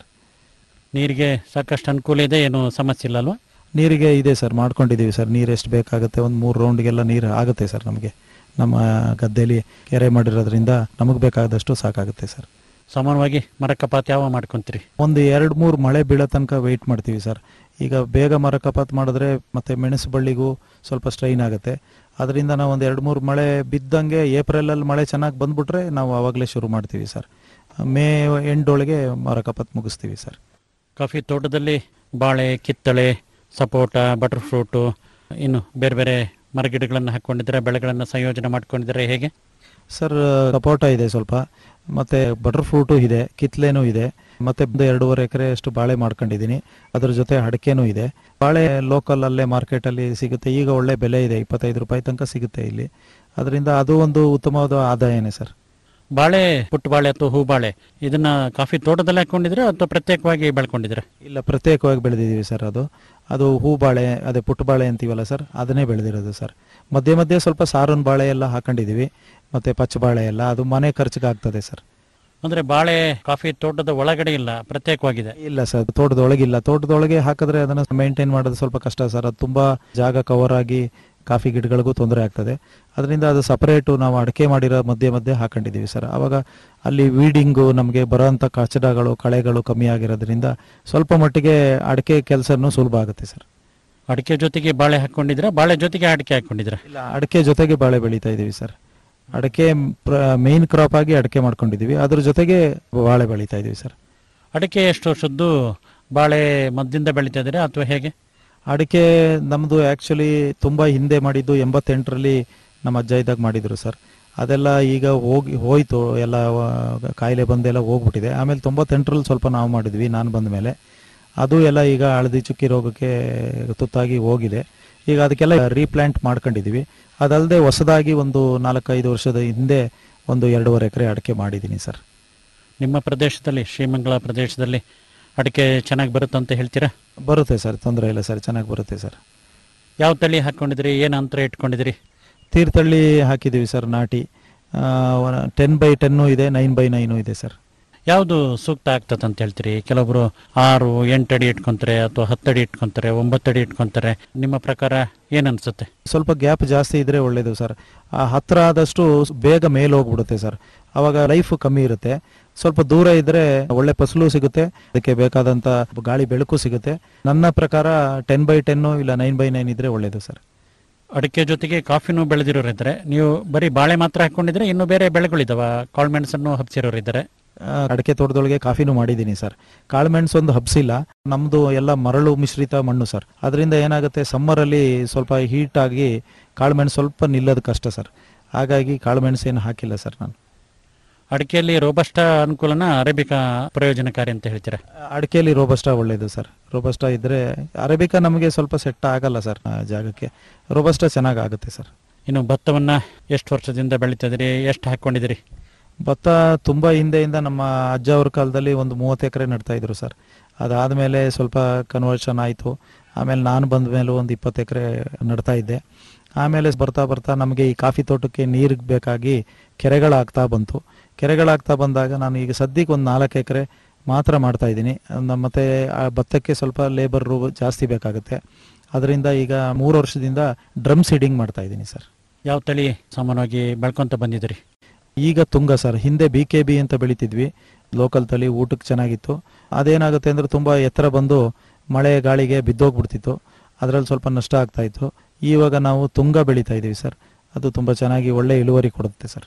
ನೀರಿಗೆ ಸಾಕಷ್ಟು ಅನುಕೂಲ ಇದೆ ಏನು ಸಮಸ್ಯೆ ಇಲ್ಲ ಅಲ್ವಾ ನೀರಿಗೆ ಇದೆ ಸರ್ ಮಾಡ್ಕೊಂಡಿದ್ದೀವಿ ಸರ್ ನೀರು ಎಷ್ಟು ಬೇಕಾಗುತ್ತೆ ಒಂದು ಮೂರು ರೌಂಡ್ಗೆಲ್ಲ ನೀರು ಆಗುತ್ತೆ ಸರ್ ನಮಗೆ ನಮ್ಮ ಗದ್ದೆಯಲ್ಲಿ ಕೆರೆ ಮಾಡಿರೋದ್ರಿಂದ ನಮಗೆ ಬೇಕಾದಷ್ಟು ಸಾಕಾಗುತ್ತೆ ಸರ್ ಸಾಮಾನ್ಯವಾಗಿ ಮರ ಕಪಾತ್ ಯಾವ ಮಾಡ್ಕೊಂತೀರಿ ಒಂದು ಎರಡು ಮೂರು ಮಳೆ ಬೀಳೋ ತನಕ ವೆಯ್ಟ್ ಮಾಡ್ತೀವಿ ಸರ್ ಈಗ ಬೇಗ ಮರ ಕಪಾತ್ ಮಾಡಿದ್ರೆ ಮತ್ತೆ ಮೆಣಸು ಬಳ್ಳಿಗೂ ಸ್ವಲ್ಪ ಸ್ಟ್ರೈನ್ ಆಗುತ್ತೆ ಅದರಿಂದ ನಾವು ಒಂದು ಎರಡು ಮೂರು ಮಳೆ ಬಿದ್ದಂಗೆ ಏಪ್ರಿಲಲ್ಲಿ ಮಳೆ ಚೆನ್ನಾಗಿ ಬಂದ್ಬಿಟ್ರೆ ನಾವು ಆವಾಗಲೇ ಶುರು ಮಾಡ್ತೀವಿ ಸರ್ ಮೇ ಎಂಡೊಳಗೆ ಮರ ಕಪಾತ್ ಮುಗಿಸ್ತೀವಿ ಸರ್ ಕಾಫಿ ತೋಟದಲ್ಲಿ ಬಾಳೆ ಕಿತ್ತಳೆ ಸಪೋಟ ಬಟರ್ ಫ್ರೂಟು ಇನ್ನು ಬೇರೆ ಬೇರೆ ಮರಗಿಡಗಳನ್ನು ಹಾಕ್ಕೊಂಡಿದ್ರೆ ಬೆಳೆಗಳನ್ನು ಸಂಯೋಜನೆ ಮಾಡ್ಕೊಂಡಿದ್ರೆ ಹೇಗೆ ಸರ್ ಸಪೋಟ ಇದೆ ಸ್ವಲ್ಪ ಮತ್ತೆ ಬಟರ್ ಫ್ರೂಟು ಇದೆ ಕಿತ್ಲೆನೂ ಇದೆ ಮತ್ತೆ ಒಂದು ಎರಡೂವರೆ ಎಕರೆ ಅಷ್ಟು ಬಾಳೆ ಮಾಡ್ಕೊಂಡಿದ್ದೀನಿ ಅದ್ರ ಜೊತೆ ಅಡಿಕೆನೂ ಇದೆ ಬಾಳೆ ಲೋಕಲ್ ಅಲ್ಲೇ ಮಾರ್ಕೆಟಲ್ಲಿ ಸಿಗುತ್ತೆ ಈಗ ಒಳ್ಳೆ ಬೆಲೆ ಇದೆ ಇಪ್ಪತ್ತೈದು ರೂಪಾಯಿ ತನಕ ಸಿಗುತ್ತೆ ಇಲ್ಲಿ ಅದರಿಂದ ಅದು ಒಂದು ಉತ್ತಮವಾದ ಆದಾಯನೇ ಸರ್ ಬಾಳೆ ಪುಟ್ಟ ಬಾಳೆ ಅಥವಾ ಹೂ ಬಾಳೆ ಇದನ್ನ ಕಾಫಿ ತೋಟದಲ್ಲಿ ಹಾಕೊಂಡಿದ್ರೆ ಅಥವಾ ಪ್ರತ್ಯೇಕವಾಗಿ ಬೆಳ್ಕೊಂಡಿದ್ರೆ ಇಲ್ಲ ಪ್ರತ್ಯೇಕವಾಗಿ ಬೆಳೆದಿದ್ದೀವಿ ಸರ್ ಅದು ಅದು ಹೂ ಬಾಳೆ ಅದೇ ಪುಟ್ಟ ಬಾಳೆ ಅಂತೀವಲ್ಲ ಸರ್ ಅದನ್ನೇ ಬೆಳೆದಿರೋದು ಸರ್ ಮಧ್ಯೆ ಮಧ್ಯೆ ಸ್ವಲ್ಪ ಸಾರನ್ ಬಾಳೆ ಎಲ್ಲ ಹಾಕೊಂಡಿದ್ದೀವಿ ಮತ್ತೆ ಪಚ್ಚ ಬಾಳೆ ಎಲ್ಲ ಅದು ಮನೆ ಖರ್ಚಿಗೆ ಆಗ್ತದೆ ಸರ್ ಅಂದ್ರೆ ಬಾಳೆ ಕಾಫಿ ತೋಟದ ಒಳಗಡೆ ಇಲ್ಲ ಪ್ರತ್ಯೇಕವಾಗಿದೆ ಇಲ್ಲ ಸರ್ ತೋಟದೊಳಗಿಲ್ಲ ತೋಟದೊಳಗೆ ಹಾಕಿದ್ರೆ ಅದನ್ನು ಮೇಂಟೈನ್ ಮಾಡೋದು ಸ್ವಲ್ಪ ಕಷ್ಟ ಸರ್ ಅದು ತುಂಬಾ ಜಾಗ ಕವರ್ ಆಗಿ ಕಾಫಿ ಗಿಡಗಳಿಗೂ ತೊಂದರೆ ಆಗ್ತದೆ ಅದರಿಂದ ಅದು ಸಪರೇಟು ನಾವು ಅಡಿಕೆ ಮಾಡಿರೋ ಮಧ್ಯೆ ಮಧ್ಯೆ ಹಾಕೊಂಡಿದ್ದೀವಿ ಸರ್ ಅವಾಗ ಅಲ್ಲಿ ವೀಡಿಂಗು ನಮಗೆ ಬರೋಂಥ ಕಚಡಗಳು ಕಳೆಗಳು ಕಮ್ಮಿ ಆಗಿರೋದ್ರಿಂದ ಸ್ವಲ್ಪ ಮಟ್ಟಿಗೆ ಅಡಿಕೆ ಕೆಲಸನೂ ಸುಲಭ ಆಗುತ್ತೆ ಸರ್ ಅಡಿಕೆ ಜೊತೆಗೆ ಬಾಳೆ ಹಾಕೊಂಡಿದ್ರೆ ಬಾಳೆ ಜೊತೆಗೆ ಅಡಿಕೆ ಹಾಕೊಂಡಿದ್ರೆ ಇಲ್ಲ ಅಡಿಕೆ ಜೊತೆಗೆ ಬಾಳೆ ಬೆಳೀತಾ ಇದ್ದೀವಿ ಸರ್ ಅಡಿಕೆ ಮೇನ್ ಕ್ರಾಪ್ ಆಗಿ ಅಡಿಕೆ ಮಾಡ್ಕೊಂಡಿದ್ದೀವಿ ಅದ್ರ ಜೊತೆಗೆ ಬಾಳೆ ಬೆಳೀತಾ ಇದ್ದೀವಿ ಸರ್ ಅಡಿಕೆ ಎಷ್ಟು ವರ್ಷದ್ದು ಬಾಳೆ ಮದ್ದಿಂದ ಬೆಳೀತಾ ಇದ್ರೆ ಅಥವಾ ಹೇಗೆ ಅಡಿಕೆ ನಮ್ಮದು ಆ್ಯಕ್ಚುಲಿ ತುಂಬ ಹಿಂದೆ ಮಾಡಿದ್ದು ಎಂಬತ್ತೆಂಟರಲ್ಲಿ ನಮ್ಮ ಅಜ್ಜ ಇದ್ದಾಗ ಮಾಡಿದ್ರು ಸರ್ ಅದೆಲ್ಲ ಈಗ ಹೋಗಿ ಹೋಯ್ತು ಎಲ್ಲ ವ- ಕಾಯಿಲೆ ಬಂದೆಲ್ಲ ಹೋಗ್ಬಿಟ್ಟಿದೆ ಆಮೇಲೆ ತೊಂಬತ್ತೆಂಟರಲ್ಲಿ ಸ್ವಲ್ಪ ನಾವು ಮಾಡಿದ್ವಿ ನಾನು ಬಂದ ಮೇಲೆ ಅದು ಎಲ್ಲ ಈಗ ಹಳದಿ ಚುಕ್ಕಿ ರೋಗಕ್ಕೆ ತುತ್ತಾಗಿ ಹೋಗಿದೆ ಈಗ ಅದಕ್ಕೆಲ್ಲ ರೀಪ್ಲಾಂಟ್ ಮಾಡ್ಕೊಂಡಿದ್ದೀವಿ ಅದಲ್ಲದೆ ಹೊಸದಾಗಿ ಒಂದು ನಾಲ್ಕೈದು ವರ್ಷದ ಹಿಂದೆ ಒಂದು ಎರಡೂವರೆ ಎಕರೆ ಅಡಿಕೆ ಮಾಡಿದ್ದೀನಿ ಸರ್ ನಿಮ್ಮ ಪ್ರದೇಶದಲ್ಲಿ ಶ್ರೀಮಂಗಲ ಪ್ರದೇಶದಲ್ಲಿ ಅಡಿಕೆ ಚೆನ್ನಾಗಿ ಬರುತ್ತೆ ಅಂತ ಹೇಳ್ತೀರಾ ಬರುತ್ತೆ ಸರ್ ತೊಂದರೆ ಇಲ್ಲ ಸರ್ ಚೆನ್ನಾಗಿ ಬರುತ್ತೆ ಸರ್ ಯಾವ ತಳಿ ಹಾಕೊಂಡಿದ್ರಿ ಏನು ಅಂತರ ಇಟ್ಕೊಂಡಿದ್ರಿ ತೀರ್ಥಹಳ್ಳಿ ಹಾಕಿದ್ದೀವಿ ಸರ್ ನಾಟಿ ಟೆನ್ ಬೈ ಟೆನ್ನು ಇದೆ ನೈನ್ ಬೈ ನೈನು ಇದೆ ಸರ್ ಯಾವುದು ಸೂಕ್ತ ಆಗ್ತದೆ ಅಂತ ಹೇಳ್ತೀರಿ ಕೆಲವೊಬ್ರು ಆರು ಎಂಟು ಅಡಿ ಇಟ್ಕೊಂತಾರೆ ಅಥವಾ ಹತ್ತು ಅಡಿ ಇಟ್ಕೊಂತಾರೆ ಒಂಬತ್ತು ಅಡಿ ಇಟ್ಕೊಂತಾರೆ ನಿಮ್ಮ ಪ್ರಕಾರ ಏನ್ ಅನ್ಸುತ್ತೆ ಸ್ವಲ್ಪ ಗ್ಯಾಪ್ ಜಾಸ್ತಿ ಇದ್ರೆ ಒಳ್ಳೇದು ಸರ್ ಆ ಹತ್ರ ಆದಷ್ಟು ಬೇಗ ಮೇಲೆ ಹೋಗ್ಬಿಡುತ್ತೆ ಸರ್ ಅವಾಗ ಲೈಫ್ ಕಮ್ಮಿ ಇರುತ್ತೆ ಸ್ವಲ್ಪ ದೂರ ಇದ್ರೆ ಒಳ್ಳೆ ಫಸಲು ಸಿಗುತ್ತೆ ಅದಕ್ಕೆ ಬೇಕಾದಂತ ಗಾಳಿ ಬೆಳಕು ಸಿಗುತ್ತೆ ನನ್ನ ಪ್ರಕಾರ ಟೆನ್ ಬೈ ಟೆನ್ನು ಇಲ್ಲ ನೈನ್ ಬೈ ನೈನ್ ಇದ್ರೆ ಒಳ್ಳೇದು ಸರ್ ಅಡಿಕೆ ಜೊತೆಗೆ ಕಾಫಿನೂ ಬೆಳೆದಿರೋರಿದ್ದಾರೆ ನೀವು ಬರೀ ಬಾಳೆ ಮಾತ್ರ ಹಾಕೊಂಡಿದ್ರೆ ಇನ್ನು ಬೇರೆ ಬೆಳೆಗಳಿದಾವ ಕಾಳ್ಮೆಣಸನ್ನು ಹಬ್ಸಿರೋರಿದ್ದಾರೆ ಆ, ಅಡಿಕೆ ತೋಟದೊಳಗೆ ಕಾಫಿನೂ ಮಾಡಿದ್ದೀನಿ ಸರ್ ಕಾಳುಮೆಣಸು ಒಂದು ಹಬ್ಸಿಲ್ಲ ನಮ್ದು ಎಲ್ಲ ಮರಳು ಮಿಶ್ರಿತ ಮಣ್ಣು ಸರ್ ಅದರಿಂದ ಏನಾಗುತ್ತೆ ಸಮ್ಮರಲ್ಲಿ ಸ್ವಲ್ಪ ಹೀಟ್ ಆಗಿ ಕಾಳುಮೆಣಸು ಸ್ವಲ್ಪ ನಿಲ್ಲೋದು ಕಷ್ಟ ಸರ್ ಹಾಗಾಗಿ ಕಾಳುಮೆಣಸು ಏನು ಹಾಕಿಲ್ಲ ಸರ್ ನಾನು ಅಡಿಕೆಯಲ್ಲಿ ರೋಬಸ್ಟ ಅನುಕೂಲನ ಅರೇಬಿಕಾ ಪ್ರಯೋಜನಕಾರಿ ಅಂತ ಹೇಳ್ತೀರಾ ಅಡಿಕೆಯಲ್ಲಿ ರೋಬಸ್ಟಾ ಒಳ್ಳೇದು ಸರ್ ರೋಬಸ್ಟಾ ಇದ್ರೆ ಅರೇಬಿಕಾ ನಮಗೆ ಸ್ವಲ್ಪ ಸೆಟ್ ಆಗಲ್ಲ ಸರ್ ಆ ಜಾಗಕ್ಕೆ ರೋಬಸ್ಟಾ ಚೆನ್ನಾಗಿ ಆಗುತ್ತೆ ಸರ್ ಇನ್ನು ಭತ್ತವನ್ನ ಎಷ್ಟು ವರ್ಷದಿಂದ ಬೆಳೀತಿದ್ರಿ ಎಷ್ಟು ಹಾಕೊಂಡಿದಿರಿ ಭತ್ತ ತುಂಬ ಹಿಂದೆಯಿಂದ ನಮ್ಮ ಅಜ್ಜ ಅವ್ರ ಕಾಲದಲ್ಲಿ ಒಂದು ಮೂವತ್ತು ಎಕರೆ ನಡ್ತಾ ಇದ್ರು ಸರ್ ಅದಾದಮೇಲೆ ಸ್ವಲ್ಪ ಕನ್ವರ್ಷನ್ ಆಯಿತು ಆಮೇಲೆ ನಾನು ಬಂದ ಮೇಲೆ ಒಂದು ಇಪ್ಪತ್ತು ಎಕರೆ ನಡ್ತಾ ಇದ್ದೆ ಆಮೇಲೆ ಬರ್ತಾ ಬರ್ತಾ ನಮಗೆ ಈ ಕಾಫಿ ತೋಟಕ್ಕೆ ನೀರಿಗೆ ಬೇಕಾಗಿ ಕೆರೆಗಳಾಗ್ತಾ ಬಂತು ಕೆರೆಗಳಾಗ್ತಾ ಬಂದಾಗ ನಾನು ಈಗ ಸದ್ಯಕ್ಕೆ ಒಂದು ನಾಲ್ಕು ಎಕರೆ ಮಾತ್ರ ಮಾಡ್ತಾ ಇದ್ದೀನಿ ನಮ್ಮ ಮತ್ತೆ ಆ ಭತ್ತಕ್ಕೆ ಸ್ವಲ್ಪ ಲೇಬರು ಜಾಸ್ತಿ ಬೇಕಾಗುತ್ತೆ ಅದರಿಂದ ಈಗ ಮೂರು ವರ್ಷದಿಂದ ಡ್ರಮ್ ಸೀಡಿಂಗ್ ಮಾಡ್ತಾ ಇದ್ದೀನಿ ಸರ್ ಯಾವ ತಳಿ ಸಾಮಾನ್ಯವಾಗಿ ಬೆಳ್ಕೊಂತ ಬಂದಿದ್ರಿ ಈಗ ತುಂಗ ಸರ್ ಹಿಂದೆ ಬಿ ಕೆ ಬಿ ಅಂತ ಬೆಳಿತಿದ್ವಿ ಲೋಕಲ್ ತಳಿ ಊಟಕ್ಕೆ ಚೆನ್ನಾಗಿತ್ತು ಅದೇನಾಗುತ್ತೆ ಅಂದ್ರೆ ತುಂಬ ಎತ್ತರ ಬಂದು ಮಳೆ ಗಾಳಿಗೆ ಬಿದ್ದೋಗ್ಬಿಡ್ತಿತ್ತು ಅದರಲ್ಲಿ ಸ್ವಲ್ಪ ನಷ್ಟ ಆಗ್ತಾ ಇತ್ತು ಇವಾಗ ನಾವು ತುಂಗ ಬೆಳೀತಾ ಇದ್ದೀವಿ ಸರ್ ಅದು ತುಂಬ ಚೆನ್ನಾಗಿ ಒಳ್ಳೆ ಇಳುವರಿ ಕೊಡುತ್ತೆ sir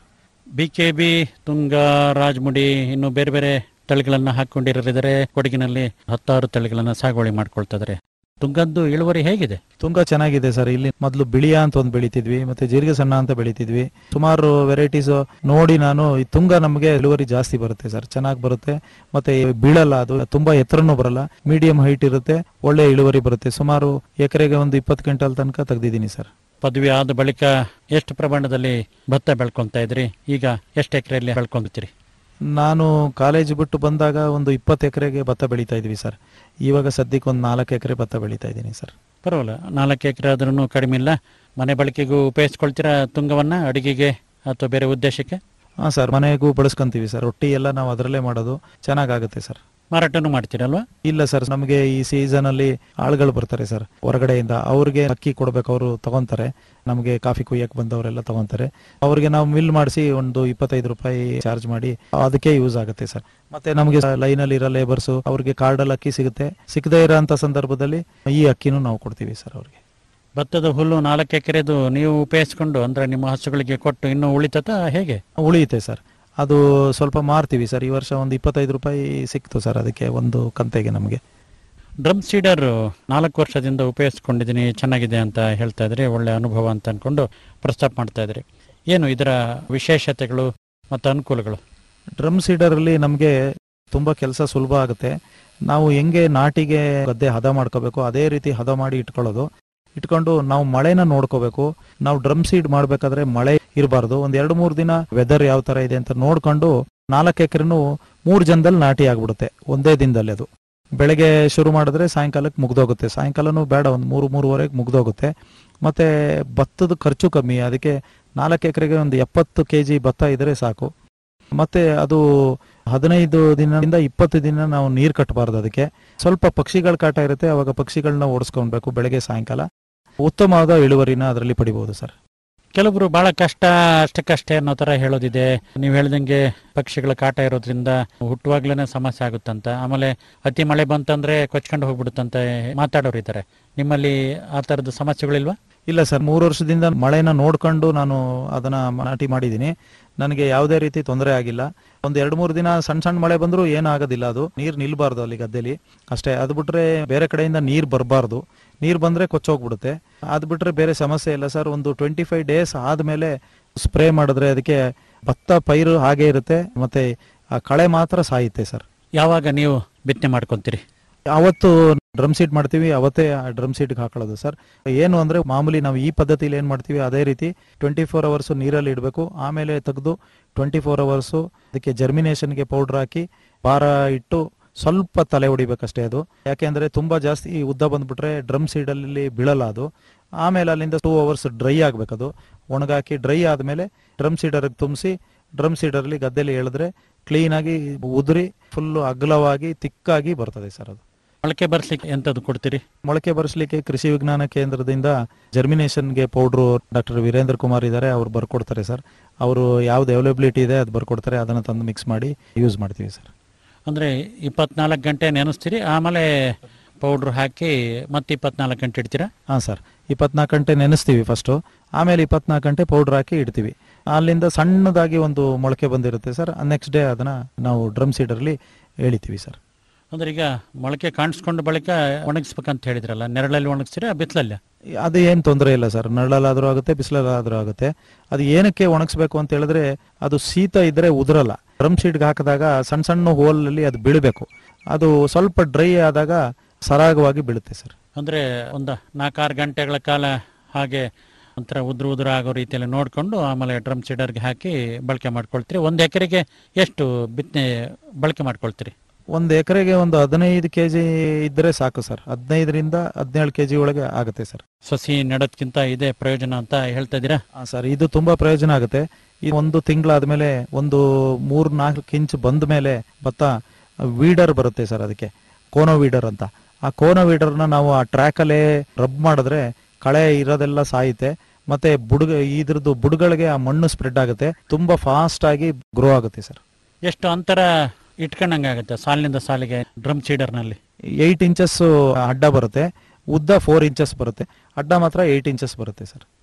B K B Tunga Rajamudi ಇನ್ನು ಬೇರೆ ಬೇರೆ ತಳಿಗಳನ್ನ ಹಾಕೊಂಡಿರೋರಿದ್ದಾರೆ ಕೊಡಗಿನಲ್ಲಿ ಹತ್ತಾರು ತಳಿಗಳನ್ನ ಸಾಗುವಳಿ ಮಾಡ್ಕೊಳ್ತಾ ಇದಾರೆ ತುಂಗದ್ದು ಇಳುವರಿ ಹೇಗಿದೆ ತುಂಗ ಚೆನ್ನಾಗಿದೆ ಸರ್ ಇಲ್ಲಿ ಮೊದಲು ಬಿಳಿಯ ಅಂತ ಒಂದು ಬೆಳಿತಿದ್ವಿ ಮತ್ತೆ ಜೀರಿಗೆ ಸಣ್ಣ ಅಂತ ಬೆಳಿತಿದ್ವಿ ಸುಮಾರು ವೆರೈಟೀಸ್ ನೋಡಿ ನಾನು ಈ ತುಂಗ ನಮಗೆ ಇಳುವರಿ ಜಾಸ್ತಿ ಬರುತ್ತೆ ಸರ್ ಚೆನ್ನಾಗಿ ಬರುತ್ತೆ ಮತ್ತೆ ಬೀಳಲ್ಲ ಅದು ತುಂಬಾ ಎತ್ತರನೂ ಬರಲ್ಲ ಮೀಡಿಯಂ ಹೈಟ್ ಇರುತ್ತೆ ಒಳ್ಳೆ ಇಳುವರಿ ಬರುತ್ತೆ ಸುಮಾರು ಎಕರೆಗೆ ಒಂದು ಇಪ್ಪತ್ತು ಕ್ವಿಂಟಲ್ ತನಕ ತೆಗ್ದಿದ್ದೀನಿ ಸರ್ ಪದವಿ ಆದ ಬಳಿಕ ಎಷ್ಟು ಪ್ರಮಾಣದಲ್ಲಿ ಭತ್ತ ಬೆಳ್ಕೊಂತ ಇದ್ರಿ ಈಗ ಎಷ್ಟು ಎಕರೆಯಲ್ಲಿ ಬೆಳ್ಕೊಂಡ್ತೀರಿ ನಾನು ಕಾಲೇಜ್ ಬಿಟ್ಟು ಬಂದಾಗ ಒಂದು ಇಪ್ಪತ್ತು ಎಕರೆಗೆ ಭತ್ತ ಬೆಳೀತಾ ಇದ್ವಿ ಸರ್ ಇವಾಗ ಸದ್ಯಕ್ಕೆ ಒಂದು ನಾಲ್ಕು ಎಕರೆ ಭತ್ತ ಬೆಳೀತಾ ಇದ್ದೀನಿ ಸರ್ ಪರವಾಗಿಲ್ಲ ನಾಲ್ಕು ಎಕರೆ ಆದ್ರೂ ಕಡಿಮೆ ಇಲ್ಲ ಮನೆ ಬಳಕೆಗೂ ಉಪಯೋಗಿಸ್ಕೊಳ್ತೀರಾ ತುಂಗವನ್ನ ಅಡಿಗೆಗೆ ಅಥವಾ ಬೇರೆ ಉದ್ದೇಶಕ್ಕೆ ಹಾಂ ಸರ್ ಮನೆಗೂ ಬಳಸ್ಕೊಂತೀವಿ ಸರ್ ರೊಟ್ಟಿ ಎಲ್ಲ ನಾವು ಅದರಲ್ಲೇ ಮಾಡೋದು ಚೆನ್ನಾಗಾಗುತ್ತೆ ಸರ್ ಮಾರಾಟನೂ ಮಾಡ್ತೀರಲ್ವಾ ಇಲ್ಲ ಸರ್ ನಮಗೆ ಈ ಸೀಸನ್ ಅಲ್ಲಿ ಆಳುಗಳು ಬರ್ತಾರೆ ಸರ್ ಹೊರಗಡೆಯಿಂದ ಅವ್ರಿಗೆ ಅಕ್ಕಿ ಕೊಡ್ಬೇಕು ಅವರು ತಗೊಂತಾರೆ ನಮಗೆ ಕಾಫಿ ಕುಯ್ಯಕ್ ಬಂದವರೆಲ್ಲ ತಗೊಂತಾರೆ ಅವ್ರಿಗೆ ನಾವು ಮಿಲ್ ಮಾಡಿಸಿ ಒಂದು ಇಪ್ಪತ್ತೈದು ರೂಪಾಯಿ ಚಾರ್ಜ್ ಮಾಡಿ ಅದಕ್ಕೆ ಯೂಸ್ ಆಗುತ್ತೆ ಸರ್ ಮತ್ತೆ ನಮಗೆ ಲೈನ್ ಅಲ್ಲಿ ಇರೋ ಲೇಬರ್ಸ್ ಅವ್ರಿಗೆ ಕಾರ್ಡಲ್ಲಿ ಅಕ್ಕಿ ಸಿಗುತ್ತೆ ಸಿಗದೇ ಇರೋಂಥ ಸಂದರ್ಭದಲ್ಲಿ ಈ ಅಕ್ಕಿನೂ ನಾವು ಕೊಡ್ತೀವಿ ಸರ್ ಅವ್ರಿಗೆ ಭತ್ತದ ಹುಲ್ಲು ನಾಲ್ಕು ಎಕರೆದು ನೀವು ಉಪಯೋಗಿಸ್ಕೊಂಡು ಅಂದ್ರೆ ನಿಮ್ಮ ಹಸುಗಳಿಗೆ ಕೊಟ್ಟು ಇನ್ನೂ ಉಳಿತತ ಹೇಗೆ ಉಳಿಯುತ್ತೆ ಸರ್ ಅದು ಸ್ವಲ್ಪ ಮಾರ್ತೀವಿ ಸರ್ ಈ ವರ್ಷ ಒಂದು ಇಪ್ಪತ್ತೈದು ರೂಪಾಯಿ ಸಿಕ್ತು ಸರ್ ಅದಕ್ಕೆ ಒಂದು ಕಂತೆಗೆ ನಮಗೆ ಡ್ರಮ್ ಸೀಡರ್ ನಾಲ್ಕು ವರ್ಷದಿಂದ ಉಪಯೋಗಿಸ್ಕೊಂಡಿದ್ದೀನಿ ಚೆನ್ನಾಗಿದೆ ಅಂತ ಹೇಳ್ತಾ ಇದ್ರಿ ಒಳ್ಳೆ ಅನುಭವ ಅಂತ ಅನ್ಕೊಂಡು ಪ್ರಸ್ತಾಪ ಮಾಡ್ತಾ ಇದ್ರಿ ಏನು ಇದರ ವಿಶೇಷತೆಗಳು ಮತ್ತು ಅನುಕೂಲಗಳು ಡ್ರಮ್ ಸೀಡರಲ್ಲಿ ನಮಗೆ ತುಂಬ ಕೆಲಸ ಸುಲಭ ಆಗುತ್ತೆ ನಾವು ಹೆಂಗೆ ನಾಟಿಗೆ ಗದ್ದೆ ಹದ ಮಾಡ್ಕೋಬೇಕು ಅದೇ ರೀತಿ ಹದ ಮಾಡಿ ಇಟ್ಕೊಳ್ಳೋದು ಇಟ್ಕೊಂಡು ನಾವು ಮಳೆನ ನೋಡ್ಕೋಬೇಕು ನಾವು ಡ್ರಮ್ ಸೀಡ್ ಮಾಡ್ಬೇಕಾದ್ರೆ ಮಳೆ ಇರಬಾರ್ದು ಒಂದ್ ಎರಡು ಮೂರು ದಿನ ವೆದರ್ ಯಾವ ತರ ಇದೆ ಅಂತ ನೋಡ್ಕೊಂಡು ನಾಲ್ಕು ಎಕರೆನು ಮೂರು ಜನದಲ್ಲಿ ನಾಟಿ ಆಗ್ಬಿಡುತ್ತೆ ಒಂದೇ ದಿನದಲ್ಲಿ ಅದು ಬೆಳಗ್ಗೆ ಶುರು ಮಾಡಿದ್ರೆ ಸಾಯಂಕಾಲಕ್ಕೆ ಮುಗ್ದೋಗುತ್ತೆ ಸಾಯಂಕಾಲನೂ ಬೇಡ ಒಂದು ಮೂರು ಮೂರುವರೆಗೆ ಮುಗ್ದೋಗುತ್ತೆ ಮತ್ತೆ ಭತ್ತದ ಖರ್ಚು ಕಮ್ಮಿ ಅದಕ್ಕೆ ನಾಲ್ಕು ಎಕರೆಗೆ ಒಂದು ಎಪ್ಪತ್ತು ಕೆ ಜಿ ಭತ್ತ ಇದ್ರೆ ಸಾಕು ಮತ್ತೆ ಅದು ಹದಿನೈದು ದಿನದಿಂದ ಇಪ್ಪತ್ತು ದಿನ ನಾವು ನೀರು ಕಟ್ಟಬಾರ್ದು ಅದಕ್ಕೆ ಸ್ವಲ್ಪ ಪಕ್ಷಿಗಳ ಕಾಟ ಇರುತ್ತೆ ಅವಾಗ ಪಕ್ಷಿಗಳನ್ನ ಓಡಿಸ್ಕೊಳ್ಬೇಕು ಬೆಳಗ್ಗೆ ಸಾಯಂಕಾಲ ಉತ್ತಮವಾದ ಇಳುವರಿನ ಅದರಲ್ಲಿ ಪಡಿಬಹುದು ಸರ್ ಕೆಲವರು ಬಹಳ ಕಷ್ಟ ಅಷ್ಟಕ್ಕಷ್ಟೇ ಅನ್ನೋ ತರ ಹೇಳೋದಿದೆ ನೀವು ಹೇಳ್ದಂಗೆ ಪಕ್ಷಿಗಳ ಕಾಟ ಇರೋದ್ರಿಂದ ಹುಟ್ಟುವಾಗ್ಲೇನೆ ಸಮಸ್ಯೆ ಆಗುತ್ತಂತ ಆಮೇಲೆ ಅತಿ ಮಳೆ ಬಂತಂದ್ರೆ ಕೊಚ್ಕೊಂಡು ಹೋಗ್ಬಿಡುತ್ತಂತ ಮಾತಾಡೋರು ಇದ್ದಾರೆ ನಿಮ್ಮಲ್ಲಿ ಆ ತರದ ಸಮಸ್ಯೆಗಳಿಲ್ವಾ ಇಲ್ಲ ಸರ್ ಮೂರು ವರ್ಷದಿಂದ ಮಳೆನ ನೋಡ್ಕೊಂಡು ನಾನು ಅದನ್ನ ನಾಟಿ ಮಾಡಿದ್ದೀನಿ ನನಗೆ ಯಾವುದೇ ರೀತಿ ತೊಂದರೆ ಆಗಿಲ್ಲ ಒಂದ್ ಎರಡು ಮೂರು ದಿನ ಸಣ್ಣ ಸಣ್ಣ ಮಳೆ ಬಂದರೂ ಏನಾಗೋದಿಲ್ಲ ಅದು ನೀರು ನಿಲ್ಬಾರ್ದು ಅಲ್ಲಿ ಗದ್ದೆಲಿ ಅಷ್ಟೇ ಅದು ಬಿಟ್ರೆ ಬೇರೆ ಕಡೆಯಿಂದ ನೀರು ಬರಬಾರ್ದು ನೀರು ಬಂದ್ರೆ ಕೊಚ್ಚೋಗ್ಬಿಡುತ್ತೆ ಅದು ಬಿಟ್ರೆ ಬೇರೆ ಸಮಸ್ಯೆ ಇಲ್ಲ ಸರ್ ಒಂದು ಟ್ವೆಂಟಿ ಫೈವ್ ಡೇಸ್ ಆದ್ಮೇಲೆ ಸ್ಪ್ರೇ ಮಾಡಿದ್ರೆ ಅದಕ್ಕೆ ಭತ್ತ ಪೈರು ಹಾಗೆ ಇರುತ್ತೆ ಮತ್ತೆ ಆ ಕಳೆ ಮಾತ್ರ ಸಾಯುತ್ತೆ ಸರ್ ಯಾವಾಗ ನೀವು ಬಿತ್ತನೆ ಮಾಡ್ಕೊಂತೀರಿ ಅವತ್ತು ಡ್ರಮ್ ಸೀಟ್ ಮಾಡ್ತೀವಿ ಅವತ್ತೇ ಡ್ರಮ್ ಸೀಟ್ಗೆ ಹಾಕೊಳ್ಳೋದು ಸರ್ ಏನು ಅಂದ್ರೆ ಮಾಮೂಲಿ ನಾವು ಈ ಪದ್ಧತಿಲಿ ಏನು ಮಾಡ್ತೀವಿ ಅದೇ ರೀತಿ ಟ್ವೆಂಟಿ ಫೋರ್ ಅವರ್ಸ್ ನೀರಲ್ಲಿ ಇಡಬೇಕು ಆಮೇಲೆ ತೆಗೆದು ಟ್ವೆಂಟಿ ಫೋರ್ ಅವರ್ಸು ಅದಕ್ಕೆ ಜರ್ಮಿನೇಷನ್ಗೆ ಪೌಡ್ರ್ ಹಾಕಿ ಭಾರ ಇಟ್ಟು ಸ್ವಲ್ಪ ತಲೆ ಹೊಡಿಬೇಕಷ್ಟೇ ಅದು ಯಾಕೆಂದ್ರೆ ತುಂಬಾ ಜಾಸ್ತಿ ಉದ್ದ ಬಂದ್ಬಿಟ್ರೆ ಡ್ರಮ್ ಸೀಡಲ್ಲಿ ಬೀಳಲ್ಲ ಅದು ಆಮೇಲೆ ಅಲ್ಲಿಂದ ಟೂ ಅವರ್ಸ್ ಡ್ರೈ ಆಗ್ಬೇಕದು ಒಣಗಾಕಿ ಡ್ರೈ ಆದ್ಮೇಲೆ ಡ್ರಮ್ ಸೀಡರ್ಗೆ ತುಂಬಿಸಿ ಡ್ರಮ್ ಸೀಡರ್ಲಿ ಗದ್ದೆಲಿ ಎಳೆದ್ರೆ ಕ್ಲೀನ್ ಆಗಿ ಉದುರಿ ಫುಲ್ಲು ಅಗಲವಾಗಿ ತಿಕ್ಕಾಗಿ ಬರ್ತದೆ ಸರ್ ಅದು ಮೊಳಕೆ ಬರ್ಸ್ಲಿಕ್ಕೆ ಎಂತದ್ದು ಕೊಡ್ತೀರಿ ಮೊಳಕೆ ಬರೆಸಲಿಕ್ಕೆ ಕೃಷಿ ವಿಜ್ಞಾನ ಕೇಂದ್ರದಿಂದ ಜರ್ಮಿನೇಷನ್ಗೆ ಪೌಡ್ರು ಡಾಕ್ಟರ್ ವೀರೇಂದ್ರ ಕುಮಾರ್ ಇದ್ದಾರೆ ಅವ್ರು ಬರ್ಕೊಡ್ತಾರೆ ಸರ್ ಅವರು ಯಾವ್ದು ಅವೈಲಬಿಲಿಟಿ ಇದೆ ಅದು ಬರ್ಕೊಡ್ತಾರೆ ಅದನ್ನ ತಂದು ಮಿಕ್ಸ್ ಮಾಡಿ ಯೂಸ್ ಮಾಡ್ತೀವಿ ಸರ್ ಅಂದ್ರೆ ಇಪ್ಪತ್ನಾಲ್ಕು ಗಂಟೆ ನೆನೆಸ್ತೀರಿ ಆಮೇಲೆ ಪೌಡ್ರ್ ಹಾಕಿ ಮತ್ತೆ ಇಪ್ಪತ್ನಾಲ್ಕು ಗಂಟೆ ಇಡ್ತೀರಾ ಹಾಂ ಸರ್ ಇಪ್ಪತ್ನಾಲ್ಕು ಗಂಟೆ ನೆನೆಸ್ತೀವಿ ಫಸ್ಟು ಆಮೇಲೆ ಇಪ್ಪತ್ನಾಲ್ಕು ಗಂಟೆ ಪೌಡ್ರ್ ಹಾಕಿ ಇಡ್ತೀವಿ ಅಲ್ಲಿಂದ ಸಣ್ಣದಾಗಿ ಒಂದು ಮೊಳಕೆ ಬಂದಿರುತ್ತೆ ಸರ್ ನೆಕ್ಸ್ಟ್ ಡೇ ಅದನ್ನ ನಾವು ಡ್ರಮ್ ಸೀಡರ್ಲಿ ಎಳಿತೀವಿ ಸರ್ ಅಂದ್ರೆ ಈಗ ಮೊಳಕೆ ಕಾಣಿಸ್ಕೊಂಡ ಬಳಿಕ ಒಣಗಿಸ್ಬೇಕಂತ ಹೇಳಿದ್ರಲ್ಲ ನೆರಳಲ್ಲಿ ಒಣಗಿಸ್ತೀರಾ ಬಿತ್ತಲಲ್ಲ ಅದು ಏನು ತೊಂದರೆ ಇಲ್ಲ ಸರ್ ನರಳಲ್ಲಾದ್ರೂ ಆಗುತ್ತೆ ಬಿಸಿಲಲ್ಲಾದ್ರೂ ಆಗುತ್ತೆ ಅದು ಏನಕ್ಕೆ ಒಣಗಿಸ್ಬೇಕು ಅಂತ ಹೇಳಿದ್ರೆ ಅದು ಶೀತ ಇದ್ರೆ ಉದುರಲ್ಲ ಡ್ರಮ್ ಶೀಟ್ಗೆ ಹಾಕಿದಾಗ ಸಣ್ಣ ಸಣ್ಣ ಹೋಲಲ್ಲಿ ಅದು ಬೀಳಬೇಕು ಅದು ಸ್ವಲ್ಪ ಡ್ರೈ ಆದಾಗ ಸರಾಗವಾಗಿ ಬೀಳುತ್ತೆ ಸರ್ ಅಂದ್ರೆ ಒಂದು ನಾಲ್ಕಾರು ಗಂಟೆಗಳ ಕಾಲ ಹಾಗೆ ಒಂಥರ ಉದ್ರ ಉದ್ರ ಆಗೋ ರೀತಿಯಲ್ಲಿ ನೋಡಿಕೊಂಡು ಆಮೇಲೆ ಡ್ರಮ್ ಸೀಡರ್ಗೆ ಹಾಕಿ ಬಳಕೆ ಮಾಡ್ಕೊಳ್ತೀರಿ ಒಂದು ಎಕರೆಗೆ ಎಷ್ಟು ಬಿತ್ತನೆ ಬಳಕೆ ಮಾಡ್ಕೊಳ್ತೀರಿ ಒಂದು ಎಕರೆಗೆ ಒಂದು ಹದಿನೈದು ಕೆ ಜಿ ಇದ್ರೆ ಸಾಕು ಸರ್ ಹದಿನೈದರಿಂದ ಹದಿನೇಳು ಕೆ ಜಿ ಒಳಗೆ ಆಗುತ್ತೆ ಸರ್ ಸಸಿ ನೆಡೋದ್ಕಿಂತ ಇದೇ ಪ್ರಯೋಜನ ಅಂತ ಹೇಳ್ತಾ ಇದ್ದೀರಾ ಸರ್ ಇದು ತುಂಬಾ ಪ್ರಯೋಜನ ಆಗುತ್ತೆ ಈ ಒಂದು ತಿಂಗಳಾದ್ಮೇಲೆ ಒಂದು ಮೂರ್ ನಾಲ್ಕು ಇಂಚ್ ಬಂದ ಮೇಲೆ ಭತ್ತ ವೀಡರ್ ಬರುತ್ತೆ ಸರ್ ಅದಕ್ಕೆ ಕೋನೋ ವೀಡರ್ ಅಂತ ಆ ಕೋನೋ ವೀಡರ್ನ ನಾವು ಆ ಟ್ರ್ಯಾಕಲ್ಲೇ ರಬ್ ಮಾಡಿದ್ರೆ ಕಳೆ ಇರೋದೆಲ್ಲ ಸಾಯುತ್ತೆ ಮತ್ತೆ ಬುಡಗ ಇದ್ರದ್ದು ಬುಡಗಳಿಗೆ ಆ ಮಣ್ಣು ಸ್ಪ್ರೆಡ್ ಆಗುತ್ತೆ ತುಂಬಾ ಫಾಸ್ಟ್ ಆಗಿ ಗ್ರೋ ಆಗುತ್ತೆ ಸರ್ ಎಷ್ಟು ಅಂತರ ಇಟ್ಕೊಂಡಂಗಾಗುತ್ತೆ ಸಾಲಿನಿಂದ ಸಾಲಿಗೆ ಡ್ರಮ್ ಸೀಡರ್ನಲ್ಲಿ ಏಯ್ಟ್ ಇಂಚಸ್ ಅಡ್ಡ ಬರುತ್ತೆ ಉದ್ದ ಫೋರ್ ಇಂಚಸ್ ಬರುತ್ತೆ ಅಡ್ಡ ಮಾತ್ರ ಏಯ್ಟ್ ಇಂಚಸ್ ಬರುತ್ತೆ ಸರ್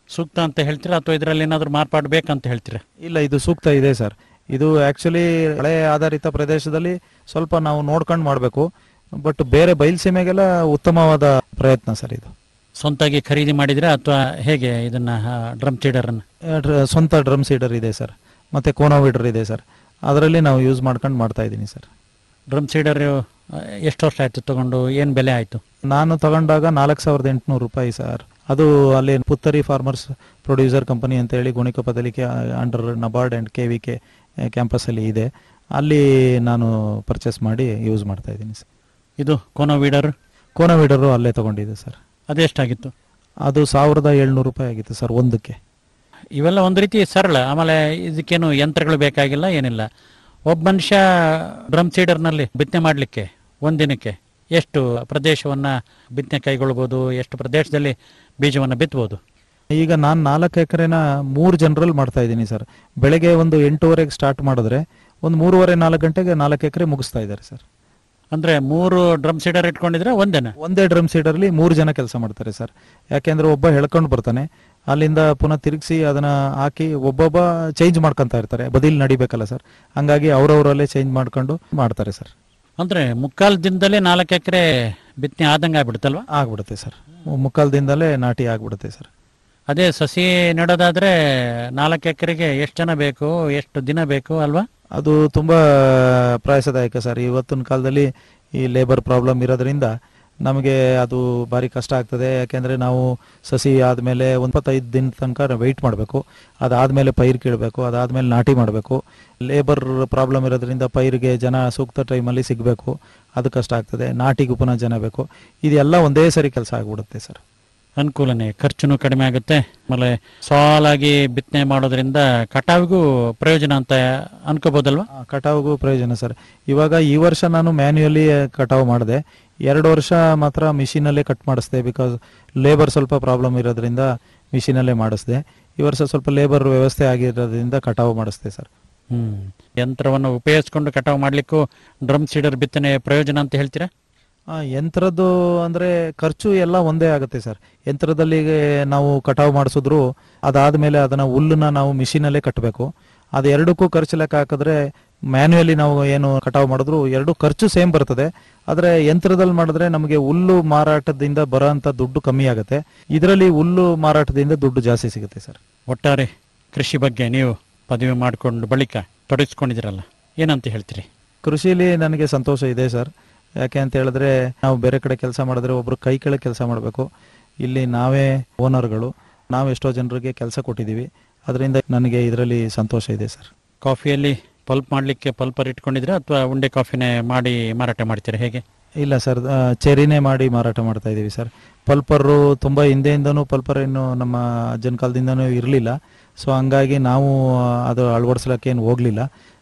ಸೂಕ್ತ ಅಂತ ಹೇಳ್ತೀರಾ ಅಥವಾ ಇದರಲ್ಲಿ ಏನಾದರೂ ಮಾರ್ಪಾಡು ಬೇಕಂತ ಹೇಳ್ತೀರಾ ಇಲ್ಲ ಇದು ಸೂಕ್ತ ಇದೆ ಸರ್ ಇದು ಆಕ್ಚುಲಿ ಹಳೆ ಆಧಾರಿತ ಪ್ರದೇಶದಲ್ಲಿ ಸ್ವಲ್ಪ ನಾವು ನೋಡ್ಕೊಂಡು ಮಾಡಬೇಕು ಬಟ್ ಬೇರೆ ಬಯಲುಸೀಮೆಗೆಲ್ಲ ಉತ್ತಮವಾದ ಪ್ರಯತ್ನ ಸರ್ ಇದು ಸ್ವಂತಾಗಿ ಖರೀದಿ ಮಾಡಿದ್ರೆ ಅಥವಾ ಹೇಗೆ ಇದನ್ನ ಡ್ರಮ್ ಸೀಡರ್ ಅನ್ನು ಆ, ಡ್ರ- ಸ್ವಂತ ಡ್ರಮ್ ಸೀಡರ್ ಇದೆ ಸರ್ ಮತ್ತೆ ಕೋನೋವಿಡರ್ ಇದೆ ಸರ್ ಅದರಲ್ಲಿ ನಾವು ಯೂಸ್ ಮಾಡ್ಕೊಂಡು ಮಾಡ್ತಾ ಇದ್ದೀನಿ ಸರ್ ಡ್ರಮ್ ಸೀಡರ್ ಎಷ್ಟು ವರ್ಷ ಆಯ್ತು ತಗೊಂಡು ಏನು ಬೆಲೆ ಆಯ್ತು ನಾನು ತಗೊಂಡಾಗ ನಾಲ್ಕು ಸಾವಿರದ ಎಂಟುನೂರು ರೂಪಾಯಿ ಸರ್ ಅದು ಅಲ್ಲಿ ಪುತ್ತರಿ ಫಾರ್ಮರ್ಸ್ ಪ್ರೊಡ್ಯೂಸರ್ ಕಂಪನಿ ಅಂತ ಹೇಳಿ ಗುಣಿಕೊಪ್ಪದಲ್ಲಿ under NABARD and K V K ಕ್ಯಾಂಪಸ್ಸಲ್ಲಿ ಇದೆ ಅಲ್ಲಿ ನಾನು ಪರ್ಚೇಸ್ ಮಾಡಿ ಯೂಸ್ ಮಾಡ್ತಾ ಇದ್ದೀನಿ ಸರ್ ಇದು ಕೋನೋ ವೀಡರ್ ಕೋನೋವಿಡರು ಅಲ್ಲೇ ತಗೊಂಡಿದ್ದೆ ಸರ್ ಅದೆಷ್ಟಾಗಿತ್ತು ಅದು ಸಾವಿರದ ಏಳ್ನೂರು ರೂಪಾಯಿ ಆಗಿತ್ತು ಸರ್ ಒಂದಕ್ಕೆ ಇವೆಲ್ಲ ಒಂದು ರೀತಿ ಸರಳ ಆಮೇಲೆ ಇದಕ್ಕೇನು ಯಂತ್ರಗಳು ಬೇಕಾಗಿಲ್ಲ ಏನಿಲ್ಲ ಒಬ್ಬ ಮನುಷ್ಯ ಡ್ರಮ್ ಸೀಡರ್ನಲ್ಲಿ ಬಿತ್ತನೆ ಮಾಡಲಿಕ್ಕೆ ಒಂದಿನಕ್ಕೆ ಎಷ್ಟು ಪ್ರದೇಶವನ್ನ ಬಿತ್ತನೆ ಕೈಗೊಳ್ಬೋದು ಎಷ್ಟು ಪ್ರದೇಶದಲ್ಲಿ ಬೀಜವನ್ನು ಬಿತ್ತಬಹುದು ಈಗ ನಾನು ನಾಲ್ಕು ಎಕರೆನ ಮೂರು ಜನರಲ್ಲಿ ಮಾಡ್ತಾ ಇದ್ದೀನಿ ಸರ್ ಬೆಳಗ್ಗೆ ಒಂದು ಎಂಟೂವರೆಗೆ ಸ್ಟಾರ್ಟ್ ಮಾಡಿದ್ರೆ ಒಂದು ಮೂರುವರೆ ನಾಲ್ಕು ಗಂಟೆಗೆ ನಾಲ್ಕು ಎಕರೆ ಮುಗಿಸ್ತಾ ಇದ್ದಾರೆ ಸರ್ ಅಂದ್ರೆ ಮೂರು ಡ್ರಮ್ ಸೀಡರ್ ಇಟ್ಕೊಂಡಿದ್ರೆ ಒಂದೇನ ಒಂದೇ ಡ್ರಮ್ ಸೀಡರ್ಲಿ ಮೂರು ಜನ ಕೆಲಸ ಮಾಡ್ತಾರೆ ಸರ್ ಯಾಕೆಂದ್ರೆ ಒಬ್ಬ ಎಳ್ಕೊಂಡು ಬರ್ತಾನೆ ಅಲ್ಲಿಂದ ಪುನಃ ತಿರುಗಿಸಿ ಅದನ್ನ ಹಾಕಿ ಒಬ್ಬೊಬ್ಬ ಚೇಂಜ್ ಮಾಡ್ಕೊಂತ ಇರ್ತಾರೆ ಬದಿಲ್ ನಡಿಬೇಕಲ್ಲ ಸರ್ ಹಂಗಾಗಿ ಅವ್ರವರಲ್ಲೇ ಚೇಂಜ್ ಮಾಡ್ಕೊಂಡು ಮಾಡ್ತಾರೆ ಸರ್ ಅಂದ್ರೆ ಮುಕ್ಕಾಲು ದಿನದಲ್ಲೇ ನಾಲ್ಕು ಎಕರೆ ಬಿತ್ತನೆ ಆದಂಗೆ ಆಗ್ಬಿಡುತ್ತಲ್ವಾ ಆಗ್ಬಿಡುತ್ತೆ ಸರ್ ಮುಕ್ಕಾಲ್ ದಿನದಲ್ಲೇ ನಾಟಿ ಆಗ್ಬಿಡುತ್ತೆ ಸರ್ ಅದೇ ಸಸಿ ನೆಡೋದಾದ್ರೆ ನಾಲ್ಕು ಎಕರೆಗೆ ಎಷ್ಟು ಜನ ಬೇಕು ಎಷ್ಟು ದಿನ ಬೇಕು ಅಲ್ವಾ ಅದು ತುಂಬಾ ಪ್ರಯಾಸದಾಯಕ ಸರ್ ಇವತ್ತಿನ ಕಾಲದಲ್ಲಿ ಈ ಲೇಬರ್ ಪ್ರಾಬ್ಲಮ್ ಇರೋದ್ರಿಂದ ನಮಗೆ ಅದು ಭಾರಿ ಕಷ್ಟ ಆಗ್ತದೆ ಯಾಕೆಂದ್ರೆ ನಾವು ಸಸಿ ಆದಮೇಲೆ ಒಂದು ಇಪ್ಪತ್ತೈದು ದಿನ ತನಕ ವೆಯ್ಟ್ ಮಾಡಬೇಕು ಅದಾದಮೇಲೆ ಪೈರು ಕೀಳಬೇಕು ಅದಾದಮೇಲೆ ನಾಟಿ ಮಾಡಬೇಕು ಲೇಬರ್ ಪ್ರಾಬ್ಲಮ್ ಇರೋದ್ರಿಂದ ಪೈರಿಗೆ ಜನ ಸೂಕ್ತ ಟೈಮಲ್ಲಿ ಸಿಗಬೇಕು ಅದು ಕಷ್ಟ ಆಗ್ತದೆ ನಾಟಿಗೂ ಪುನಃ ಜನ ಬೇಕು ಇದೆಲ್ಲ ಒಂದೇ ಸರಿ ಕೆಲಸ ಆಗ್ಬಿಡುತ್ತೆ ಸರ್ ಅನುಕೂಲನೇ ಖರ್ಚುನು ಕಡಿಮೆ ಆಗುತ್ತೆ ಆಮೇಲೆ ಸಾಲಾಗಿ ಬಿತ್ತನೆ ಮಾಡೋದ್ರಿಂದ ಕಟಾವಿಗೂ ಪ್ರಯೋಜನ ಅಂತ ಅನ್ಕೋಬಹುದಲ್ವಾ ಆ, ಕಟಾವಿಗೂ ಪ್ರಯೋಜನ ಸರ್ ಇವಾಗ ಈ ವರ್ಷ ನಾನು ಮ್ಯಾನ್ಯುಯಲಿ ಕಟಾವು ಮಾಡಿದೆ ಎರಡು ವರ್ಷ ಮಾತ್ರ ಮಿಷಿನಲ್ಲೇ ಕಟ್ ಮಾಡಿಸ್ದೆ ಬಿಕಾಸ್ ಲೇಬರ್ ಸ್ವಲ್ಪ ಪ್ರಾಬ್ಲಮ್ ಇರೋದ್ರಿಂದ ಮಿಷಿನಲ್ಲೇ ಮಾಡಿಸ್ದೆ ಈ ವರ್ಷ ಸ್ವಲ್ಪ ಲೇಬರ್ ವ್ಯವಸ್ಥೆ ಆಗಿರೋದ್ರಿಂದ ಕಟಾವು ಮಾಡಿಸ್ದೆ ಸರ್ ಹ್ಮ್ ಯಂತ್ರವನ್ನು ಉಪಯೋಗಿಸ್ಕೊಂಡು ಕಟಾವು ಮಾಡ್ಲಿಕ್ಕೂ ಡ್ರಮ್ ಸೀಡರ್ ಬಿತ್ತನೆ ಪ್ರಯೋಜನ ಅಂತ ಹೇಳ್ತೀರಾ ಆ, ಯಂತ್ರದ್ದು ಅಂದ್ರೆ ಖರ್ಚು ಎಲ್ಲ ಒಂದೇ ಆಗುತ್ತೆ ಸರ್ ಯಂತ್ರದಲ್ಲಿ ನಾವು ಕಟಾವು ಮಾಡಿಸಿದ್ರು ಅದಾದ್ಮೇಲೆ ಅದನ್ನ ಹುಲ್ಲನ್ನ ನಾವು ಮಿಷಿನಲ್ಲೇ ಕಟ್ಟಬೇಕು ಅದು ಎರಡಕ್ಕೂ ಖರ್ಚು ಲೆಕ್ಕ ಹಾಕಿದ್ರೆ ಮ್ಯಾನ್ಯುಯಲಿ ನಾವು ಏನು ಕಟಾವು ಮಾಡಿದ್ರು ಎರಡು ಖರ್ಚು ಸೇಮ್ ಬರ್ತದೆ ಆದ್ರೆ ಯಂತ್ರದಲ್ಲಿ ಮಾಡಿದ್ರೆ ನಮಗೆ ಹುಲ್ಲು ಮಾರಾಟದಿಂದ ಬರೋಂಥ ದುಡ್ಡು ಕಮ್ಮಿ ಆಗುತ್ತೆ ಇದರಲ್ಲಿ ಹುಲ್ಲು ಮಾರಾಟದಿಂದ ದುಡ್ಡು ಜಾಸ್ತಿ ಸಿಗುತ್ತೆ ಸರ್ ಒಟ್ಟಾರೆ ಕೃಷಿ ಬಗ್ಗೆ ನೀವು ಪದವಿ ಮಾಡಿಕೊಂಡು ಬಳಿಕ ತೊಡಗಿಸ್ಕೊಂಡಿದ್ದೀರಲ್ಲ ಏನಂತ ಹೇಳ್ತೀರಿ ಕೃಷಿಲಿ ನನಗೆ ಸಂತೋಷ ಇದೆ ಸರ್ ಯಾಕೆ ಅಂತ ಹೇಳಿದ್ರೆ ನಾವು ಬೇರೆ ಕಡೆ ಕೆಲಸ ಮಾಡಿದ್ರೆ ಒಬ್ರು ಕೈ ಕೆಳಗೆ ಕೆಲಸ ಮಾಡಬೇಕು ಇಲ್ಲಿ ನಾವೇ ಓನರ್ಗಳು ನಾವು ಎಷ್ಟೋ ಜನರಿಗೆ ಕೆಲಸ ಕೊಟ್ಟಿದ್ದೀವಿ ಅದರಿಂದ ನನಗೆ ಇದರಲ್ಲಿ ಸಂತೋಷ ಇದೆ ಸರ್ ಕಾಫಿಯಲ್ಲಿ ಪಲ್ಪ್ ಮಾಡ್ಲಿಕ್ಕೆ ಪಲ್ಪರ್ ಇಟ್ಕೊಂಡಿದ್ರೆ ಅಥವಾ ಉಂಡೆ ಕಾಫಿನೇ ಮಾಡಿ ಮಾರಾಟ ಮಾಡ್ತೀರಾ ಹೇಗೆ ಇಲ್ಲ ಸರ್ ಆ, ಚೆರಿನೇ ಮಾಡಿ ಮಾರಾಟ ಮಾಡ್ತಾ ಇದ್ದೀವಿ ಸರ್ ಪಲ್ಪರು ತುಂಬ ಹಿಂದೆಯಿಂದನೂ ಪಲ್ಪರ್ ಏನು ನಮ್ಮ ಅಜ್ಜನ ಕಾಲದಿಂದನೂ ಇರಲಿಲ್ಲ ಸೊ ಹಂಗಾಗಿ ನಾವು ಆ, ಅದು ಅಳವಡಿಸ್ಲಿಕ್ಕೆ ಏನು ಹೋಗಲಿಲ್ಲ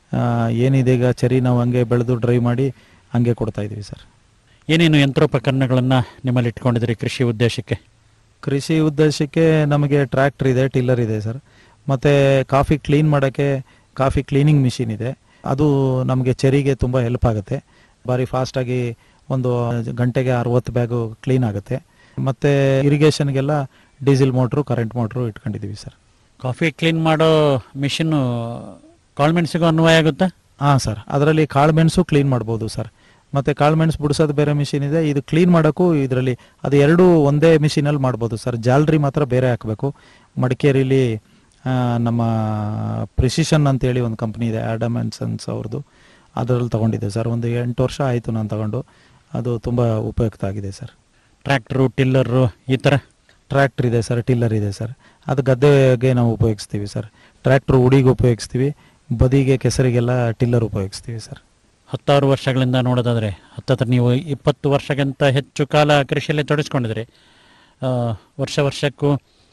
ಏನಿದೆ ಈಗ ಚೆರಿ ನಾವು ಹಂಗೆ ಬೆಳೆದು ಡ್ರೈ ಮಾಡಿ ಹಂಗೆ ಕೊಡ್ತಾ ಇದ್ದೀವಿ ಸರ್ ಏನೇನು ಯಂತ್ರೋಪಕರಣಗಳನ್ನ ನಿಮ್ಮಲ್ಲಿ ಇಟ್ಕೊಂಡಿದ್ರಿ ಕೃಷಿ ಉದ್ದೇಶಕ್ಕೆ ಕೃಷಿ ಉದ್ದೇಶಕ್ಕೆ ನಮಗೆ ಟ್ರ್ಯಾಕ್ಟರ್ ಇದೆ ಟಿಲ್ಲರ್ ಇದೆ ಸರ್ ಮತ್ತು ಕಾಫಿ ಕ್ಲೀನ್ ಮಾಡೋಕ್ಕೆ ಕಾಫಿ ಕ್ಲೀನಿಂಗ್ ಮಿಷಿನ್ ಇದೆ ಅದು ನಮಗೆ ಚೆರಿಗೆ ತುಂಬ ಹೆಲ್ಪ್ ಆಗುತ್ತೆ ಭಾರಿ ಫಾಸ್ಟಾಗಿ ಒಂದು ಗಂಟೆಗೆ ಅರವತ್ತು ಬ್ಯಾಗು ಕ್ಲೀನ್ ಆಗುತ್ತೆ ಮತ್ತು ಇರಿಗೇಷನ್ಗೆಲ್ಲ ಡೀಸೆಲ್ ಮೋಟ್ರು ಕರೆಂಟ್ ಮೋಟ್ರು ಇಟ್ಕೊಂಡಿದ್ದೀವಿ ಸರ್ ಕಾಫಿ ಕ್ಲೀನ್ ಮಾಡೋ ಮಿಷಿನ್ ಕಾಳ್ಮೆಣ್ಸಿಗೂ ಅನ್ವಯ ಆಗುತ್ತಾ ಹಾಂ ಸರ್ ಅದರಲ್ಲಿ ಕಾಳುಮೆಣಸು ಕ್ಲೀನ್ ಮಾಡ್ಬೋದು ಸರ್ ಮತ್ತು ಕಾಳುಮೆಣಸು ಬಿಡಿಸೋದು ಬೇರೆ ಮಿಷಿನ್ ಇದೆ ಇದು ಕ್ಲೀನ್ ಮಾಡೋಕ್ಕೂ ಇದರಲ್ಲಿ ಅದು ಎರಡೂ ಒಂದೇ ಮಿಷಿನಲ್ಲಿ ಮಾಡ್ಬೋದು ಸರ್ ಜಾಲ್ರಿ ಮಾತ್ರ ಬೇರೆ ಹಾಕಬೇಕು ಮಡಿಕೇರಿಲಿ ಆ, ನಮ್ಮ ಪ್ರಿಸಿಷನ್ ಅಂತೇಳಿ ಒಂದು ಕಂಪ್ನಿ ಇದೆ ಆಡಮ್ ಆ್ಯಂಡ್ ಸನ್ಸ್ ಅವ್ರದ್ದು ಅದರಲ್ಲಿ ತಗೊಂಡಿದ್ದೆ ಸರ್ ಒಂದು ಎಂಟು ವರ್ಷ ಆಯಿತು ನಾನು ತಗೊಂಡು ಅದು ತುಂಬ ಉಪಯುಕ್ತ ಆಗಿದೆ ಸರ್ ಟ್ರ್ಯಾಕ್ಟ್ರು ಟಿಲ್ಲರು ಈ ಥರ ಟ್ರ್ಯಾಕ್ಟರ್ ಇದೆ ಸರ್ ಟಿಲ್ಲರ್ ಇದೆ ಸರ್ ಅದು ಗದ್ದೆಗೆ ನಾವು ಉಪಯೋಗಿಸ್ತೀವಿ ಸರ್ ಟ್ರ್ಯಾಕ್ಟರ್ ಉಡಿಗೆ ಉಪಯೋಗಿಸ್ತೀವಿ ಬದಿಗೆ ಕೆಸರಿಗೆಲ್ಲ ಟಿಲ್ಲರ್ ಉಪಯೋಗಿಸ್ತೀವಿ ಸರ್ ಹತ್ತಾರು ವರ್ಷಗಳಿಂದ ನೋಡೋದಾದ್ರೆ ಹತ್ತತ್ರ ನೀವು ಇಪ್ಪತ್ತು ವರ್ಷಕ್ಕಿಂತ ಹೆಚ್ಚು ಕಾಲ ಕೃಷಿಯಲ್ಲಿ ತೊಡಗಿಸ್ಕೊಂಡಿದ್ರಿ ಆ, ವರ್ಷ ವರ್ಷಕ್ಕೂ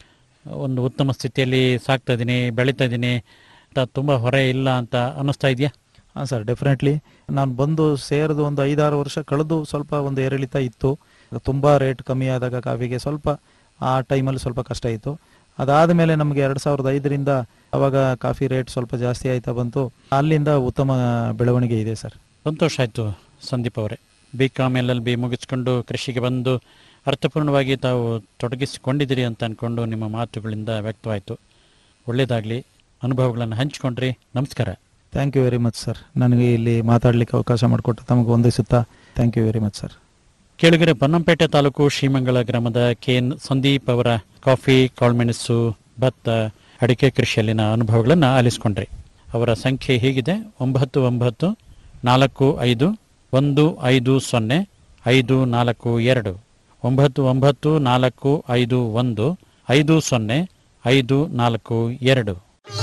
ಒಂದು ಉತ್ತಮ ಸ್ಥಿತಿಯಲ್ಲಿ ಸಾಕ್ತಾ ಇದ್ದೀನಿ ಬೆಳೀತಾ ಇದ್ದೀನಿ ಅಂತ ತುಂಬ ಹೊರೆ ಇಲ್ಲ ಅಂತ ಅನ್ನಿಸ್ತಾ ಇದೆಯಾ ಹಾಂ ಸರ್ ಡೆಫಿನೆಟ್ಲಿ ನಾನು ಬಂದು ಸೇರಿದು ಒಂದು ಐದಾರು ವರ್ಷ ಕಳೆದು ಸ್ವಲ್ಪ ಒಂದು ಏರಿಳಿತ ಇತ್ತು ತುಂಬ ರೇಟ್ ಕಮ್ಮಿ ಆದಾಗ ಕಾಫಿಗೆ ಸ್ವಲ್ಪ ಆ ಟೈಮಲ್ಲಿ ಸ್ವಲ್ಪ ಕಷ್ಟ ಇತ್ತು ಅದಾದ ನಮಗೆ ಎರಡು ಸಾವಿರದ ಐದರಿಂದ ಅವಾಗ ಕಾಫಿ ರೇಟ್ ಸ್ವಲ್ಪ ಜಾಸ್ತಿ ಆಯ್ತಾ ಬಂತು ಅಲ್ಲಿಂದ ಉತ್ತಮ ಬೆಳವಣಿಗೆ ಇದೆ ಸರ್ ಸಂತೋಷ ಆಯಿತು ಸಂದೀಪ್ ಅವರೇ B com L L B ಮುಗಿಸ್ಕೊಂಡು ಕೃಷಿಗೆ ಬಂದು ಅರ್ಥಪೂರ್ಣವಾಗಿ ತಾವು ತೊಡಗಿಸಿಕೊಂಡಿದ್ದೀರಿ ಅಂತ ಅಂದ್ಕೊಂಡು ನಿಮ್ಮ ಮಾತುಗಳಿಂದ ವ್ಯಕ್ತವಾಯಿತು ಒಳ್ಳೆಯದಾಗಲಿ ಅನುಭವಗಳನ್ನು ಹಂಚಿಕೊಂಡ್ರಿ ನಮಸ್ಕಾರ thank you very much sir ನನಗೆ ಇಲ್ಲಿ ಮಾತಾಡಲಿಕ್ಕೆ ಅವಕಾಶ ಮಾಡಿಕೊಟ್ಟು ತಮಗೆ ವಂದಿಸುತ್ತಾ thank you very much sir ಕೇಳಿದರೆ ಪೊನ್ನಂಪೇಟೆ ತಾಲೂಕು ಶ್ರೀಮಂಗಲ ಗ್ರಾಮದ ಕೆ ಎನ್ ಸಂದೀಪ್ ಅವರ ಕಾಫಿ ಕಾಳುಮೆಣಸು ಭತ್ತ ಅಡಿಕೆ ಕೃಷಿಯಲ್ಲಿನ ಅನುಭವಗಳನ್ನು ಆಲಿಸಿಕೊಂಡ್ರಿ ಅವರ ಸಂಖ್ಯೆ ಹೀಗಿದೆ ಒಂಬತ್ತು ಒಂಬತ್ತು ನಾಲ್ಕು ಐದು ಒಂದು ಐದು ಸೊನ್ನೆ ಐದು ನಾಲ್ಕು ಎರಡು ಒಂಬತ್ತು ಒಂಬತ್ತು ನಾಲ್ಕು ಐದು ಒಂದು ಐದು ಸೊನ್ನೆ ಐದು ನಾಲ್ಕು ಎರಡು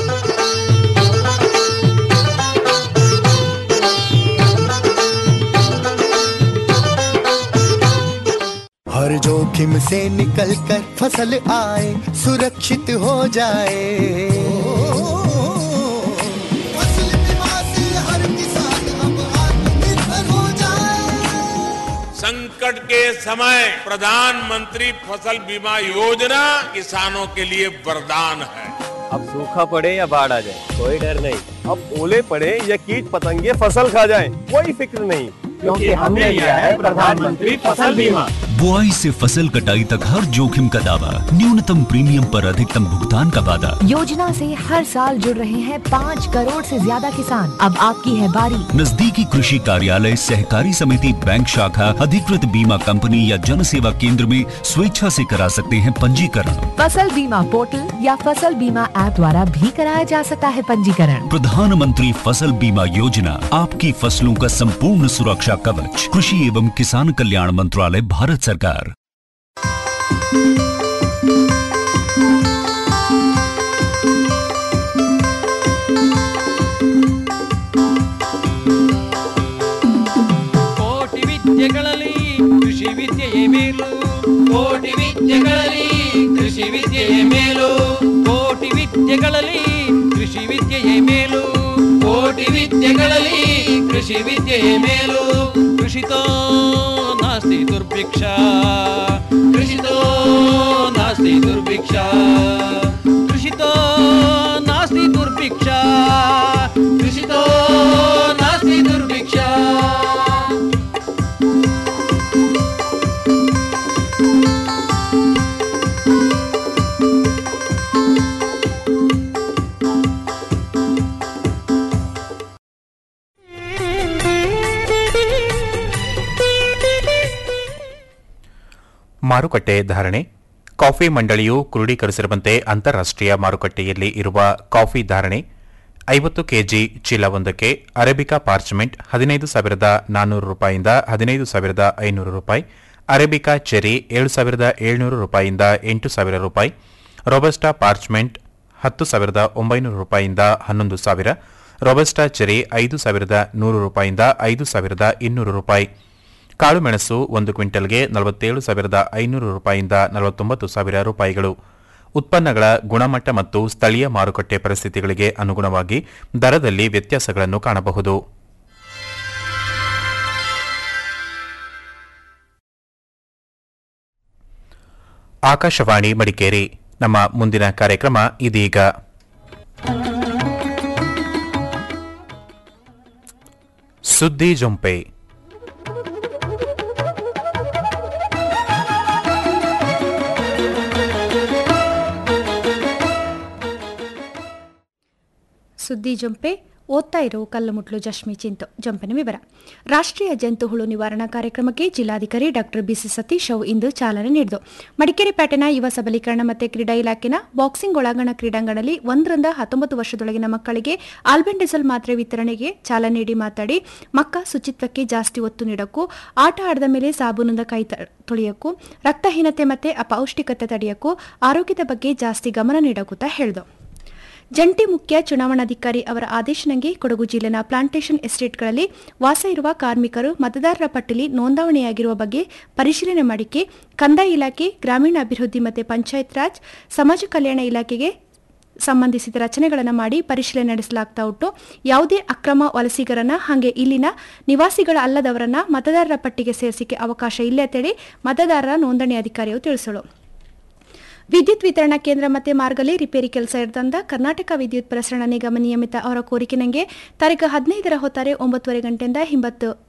हर जोखिम से निकल कर फसल आए सुरक्षित हो जाए फसल बीमा से हर किसान अब आत्मनिर्भर हो जाए संकट के समय प्रधानमंत्री फसल बीमा योजना किसानों के लिए वरदान है अब सूखा पड़े या बाढ़ आ जाए कोई डर नहीं अब ओले पड़े या कीट पतंगे फसल खा जाए कोई फिक्र नहीं क्योंकि हमने लिया है प्रधानमंत्री फसल बीमा बुआई से फसल कटाई तक हर जोखिम का दावा न्यूनतम प्रीमियम पर अधिकतम भुगतान का वादा योजना से हर साल जुड़ रहे हैं पाँच करोड़ से ज्यादा किसान अब आपकी है बारी नजदीकी कृषि कार्यालय सहकारी समिति बैंक शाखा अधिकृत बीमा कंपनी या जन सेवा केंद्र में स्वेच्छा से करा सकते हैं पंजीकरण फसल बीमा पोर्टल या फसल बीमा ऐप द्वारा भी कराया जा सकता है पंजीकरण प्रधानमंत्री फसल बीमा योजना आपकी फसलों का संपूर्ण सुरक्षा कवच कृषि एवं किसान कल्याण मंत्रालय भारत सरकार ಕೋಟಿ ವಿದ್ಯೆಗಳಲ್ಲಿ ಕೃಷಿ ವಿದ್ಯೆಯೇ ಮೇಲು ಕೋಟಿ ವಿದ್ಯೆಗಳಲ್ಲಿ ಕೃಷಿ ವಿದ್ಯೆಯೇ ಮೇಲು ಕೋಟಿ ವಿದ್ಯೆಗಳಲ್ಲಿ ಕೃಷಿ ವಿದ್ಯೆಯೇ ಮೇಲು ಕೋಟಿ ವಿದ್ಯೆಗಳಲ್ಲಿ ಕೃಷಿ ವಿದ್ಯೆಯೇ ಮೇಲು ಕೃಷಿತೋ ನಾಸ್ತಿ ದುರ್ಭಿಕ್ಷ ಕೃಷಿತೋ ನಾಸ್ತಿ ದುರ್ಭಿಕ್ಷ ಕೃಷಿತೋ ನಾಸ್ತಿ ದುರ್ಭಿಕ್ಷ ಕೃಷಿತೋ ನಾಸ್ತಿ ದುರ್ಭಿಕ್ಷ ಮಾರುಕಟ್ಟೆ ಧಾರಣೆ ಕಾಫಿ ಮಂಡಳಿಯು ಕ್ರೋಢೀಕರಿಸಿರುವಂತೆ ಅಂತಾರಾಷ್ಟ್ರೀಯ ಮಾರುಕಟ್ಟೆಯಲ್ಲಿ ಇರುವ ಕಾಫಿ ಧಾರಣೆ ಐವತ್ತು ಕೆಜಿ ಚೀಲವೊಂದಕ್ಕೆ ಅರೇಬಿಕಾ ಪಾರ್ಚ್ಮೆಂಟ್ ಹದಿನೈದು ಸಾವಿರದ ನಾನ್ನೂರು ರೂಪಾಯಿಯಿಂದ ಹದಿನೈದು ಸಾವಿರದ ಐನೂರು ರೂಪಾಯಿ ಅರೇಬಿಕಾ ಚೆರಿ ಏಳು ಸಾವಿರದ ಏಳ್ನೂರು ರೂಪಾಯಿಯಿಂದ ಎಂಟು ಸಾವಿರ ರೂಪಾಯಿ ರೊಬಸ್ಟಾ ಪಾರ್ಚ್ಮೆಂಟ್ ಹತ್ತು ಸಾವಿರದ ಒಂಬೈನೂರು ರೂಪಾಯಿಯಿಂದ ಹನ್ನೊಂದು ಸಾವಿರ ರೊಬಸ್ಟಾ ಚೆರಿ ಐದು ಸಾವಿರದ ನೂರು ರೂಪಾಯಿಯಿಂದ ಐದು ಸಾವಿರದ ಇನ್ನೂರು ರೂಪಾಯಿ ಕಾಳುಮೆಣಸು ಒಂದು ಕ್ವಿಂಟಲ್ಗೆ ನಲವತ್ತೇಳು ಸಾವಿರದ ಐನೂರು ರೂಪಾಯಿಯಿಂದ ನಲವತ್ತೊಂಬತ್ತು ಸಾವಿರ ರೂಪಾಯಿಗಳು ಉತ್ಪನ್ನಗಳ ಗುಣಮಟ್ಟ ಮತ್ತು ಸ್ಥಳೀಯ ಮಾರುಕಟ್ಟೆ ಪರಿಸ್ಥಿತಿಗಳಿಗೆ ಅನುಗುಣವಾಗಿ ದರದಲ್ಲಿ ವ್ಯತ್ಯಾಸಗಳನ್ನು ಕಾಣಬಹುದು ಆಕಾಶವಾಣಿ ಮಡಿಕೇರಿ ನಮ್ಮ ಮುಂದಿನ ಕಾರ್ಯಕ್ರಮ ಇದೀಗ ಸುದ್ದಿ ಜೊಂಪೆ ಸುದ್ದಿ ಜೊಂಪೆ ಓದ್ತಾ ಇರೋ ಕಲ್ಲುಮುಟ್ಲು ಜಶ್ಮಿ ಚಿಂತು ಜಂಪಿನ ವಿವರ ರಾಷ್ಟ್ರೀಯ ಜಂತು ಹುಳು ನಿವಾರಣಾ ಕಾರ್ಯಕ್ರಮಕ್ಕೆ ಜಿಲ್ಲಾಧಿಕಾರಿ ಡಾಕ್ಟರ್ ಬಿಸಿ ಸತೀಶ್ ಅವು ಇಂದು ಚಾಲನೆ ನೀಡಿದರು ಮಡಿಕೇರಿ ಪೇಟೆನ ಯುವ ಸಬಲೀಕರಣ ಮತ್ತು ಕ್ರೀಡಾ ಇಲಾಖೆನ ಬಾಕ್ಸಿಂಗ್ ಒಳಾಂಗಣ ಕ್ರೀಡಾಂಗಣದಲ್ಲಿ ಒಂದರಿಂದ ಹತ್ತೊಂಬತ್ತು ವರ್ಷದೊಳಗಿನ ಮಕ್ಕಳಿಗೆ ಆಲ್ಬೆಂಡಿಸಲ್ ಮಾತ್ರೆ ವಿತರಣೆಗೆ ಚಾಲನೆ ನೀಡಿ ಮಾತಾಡಿ ಮಕ್ಕ ಶುಚಿತ್ವಕ್ಕೆ ಜಾಸ್ತಿ ಒತ್ತು ನೀಡಕ್ಕೂ ಆಟ ಆಡದ ಮೇಲೆ ಸಾಬೂನಿಂದ ಕೈ ತ- ತೊಳೆಯಕ್ಕೂ ರಕ್ತಹೀನತೆ ಮತ್ತು ಅಪೌಷ್ಟಿಕತೆ ತಡೆಯಕ್ಕೂ ಆರೋಗ್ಯದ ಬಗ್ಗೆ ಜಾಸ್ತಿ ಗಮನ ನೀಡಕೂತ ಹೇಳಿದರು ಜಂಟಿ ಮುಖ್ಯ ಚುನಾವಣಾಧಿಕಾರಿ ಅವರ ಆದೇಶನಂಗೆ ಕೊಡಗು ಜಿಲ್ಲೆನ ಪ್ಲಾಂಟೇಷನ್ ಎಸ್ಟೇಟ್ಗಳಲ್ಲಿ ವಾಸ ಇರುವ ಕಾರ್ಮಿಕರು ಮತದಾರರ ಪಟ್ಟಿಲಿ ನೋಂದಾವಣೆಯಾಗಿರುವ ಬಗ್ಗೆ ಪರಿಶೀಲನೆ ಮಾಡಿಕೆ ಕಂದಾಯ ಇಲಾಖೆ ಗ್ರಾಮೀಣಾಭಿವೃದ್ಧಿ ಮತ್ತು ಪಂಚಾಯತ್ ರಾಜ್ ಸಮಾಜ ಕಲ್ಯಾಣ ಇಲಾಖೆಗೆ ಸಂಬಂಧಿಸಿದ ರಚನೆಗಳನ್ನು ಮಾಡಿ ಪರಿಶೀಲನೆ ನಡೆಸಲಾಗ್ತಾ ಉಂಟು ಯಾವುದೇ ಅಕ್ರಮ ವಲಸಿಗರನ್ನ ಹಾಗೆ ಇಲ್ಲಿನ ನಿವಾಸಿಗಳ ಅಲ್ಲದವರನ್ನ ಮತದಾರರ ಪಟ್ಟಿಗೆ ಸೇರಿಸಿಕೆ ಅವಕಾಶ ಇಲ್ಲ ಅಂತೇಳಿ ಮತದಾರರ ನೋಂದಣಿ ಅಧಿಕಾರಿಯು ತಿಳಿಸಲು ವಿದ್ಯುತ್ ವಿತರಣಾ ಕೇಂದ್ರ ಮತ್ತೆ ಮಾರ್ಗಲಿ ರಿಪೇರಿ ಕೆಲಸ ಇರ್ತಂದ ಕರ್ನಾಟಕ ವಿದ್ಯುತ್ ಪ್ರಸರಣ ನಿಗಮ ನಿಯಮಿತ ಅವರ ಕೋರಿಕೆ ನಂಗೆ ತಾರೀಕು ಹದಿನೈದರ ಹೊತ್ತಾರೆ ಒಂಬತ್ತುವರೆ ಗಂಟೆಯಿಂದ ಹಿಂಬತ್ತು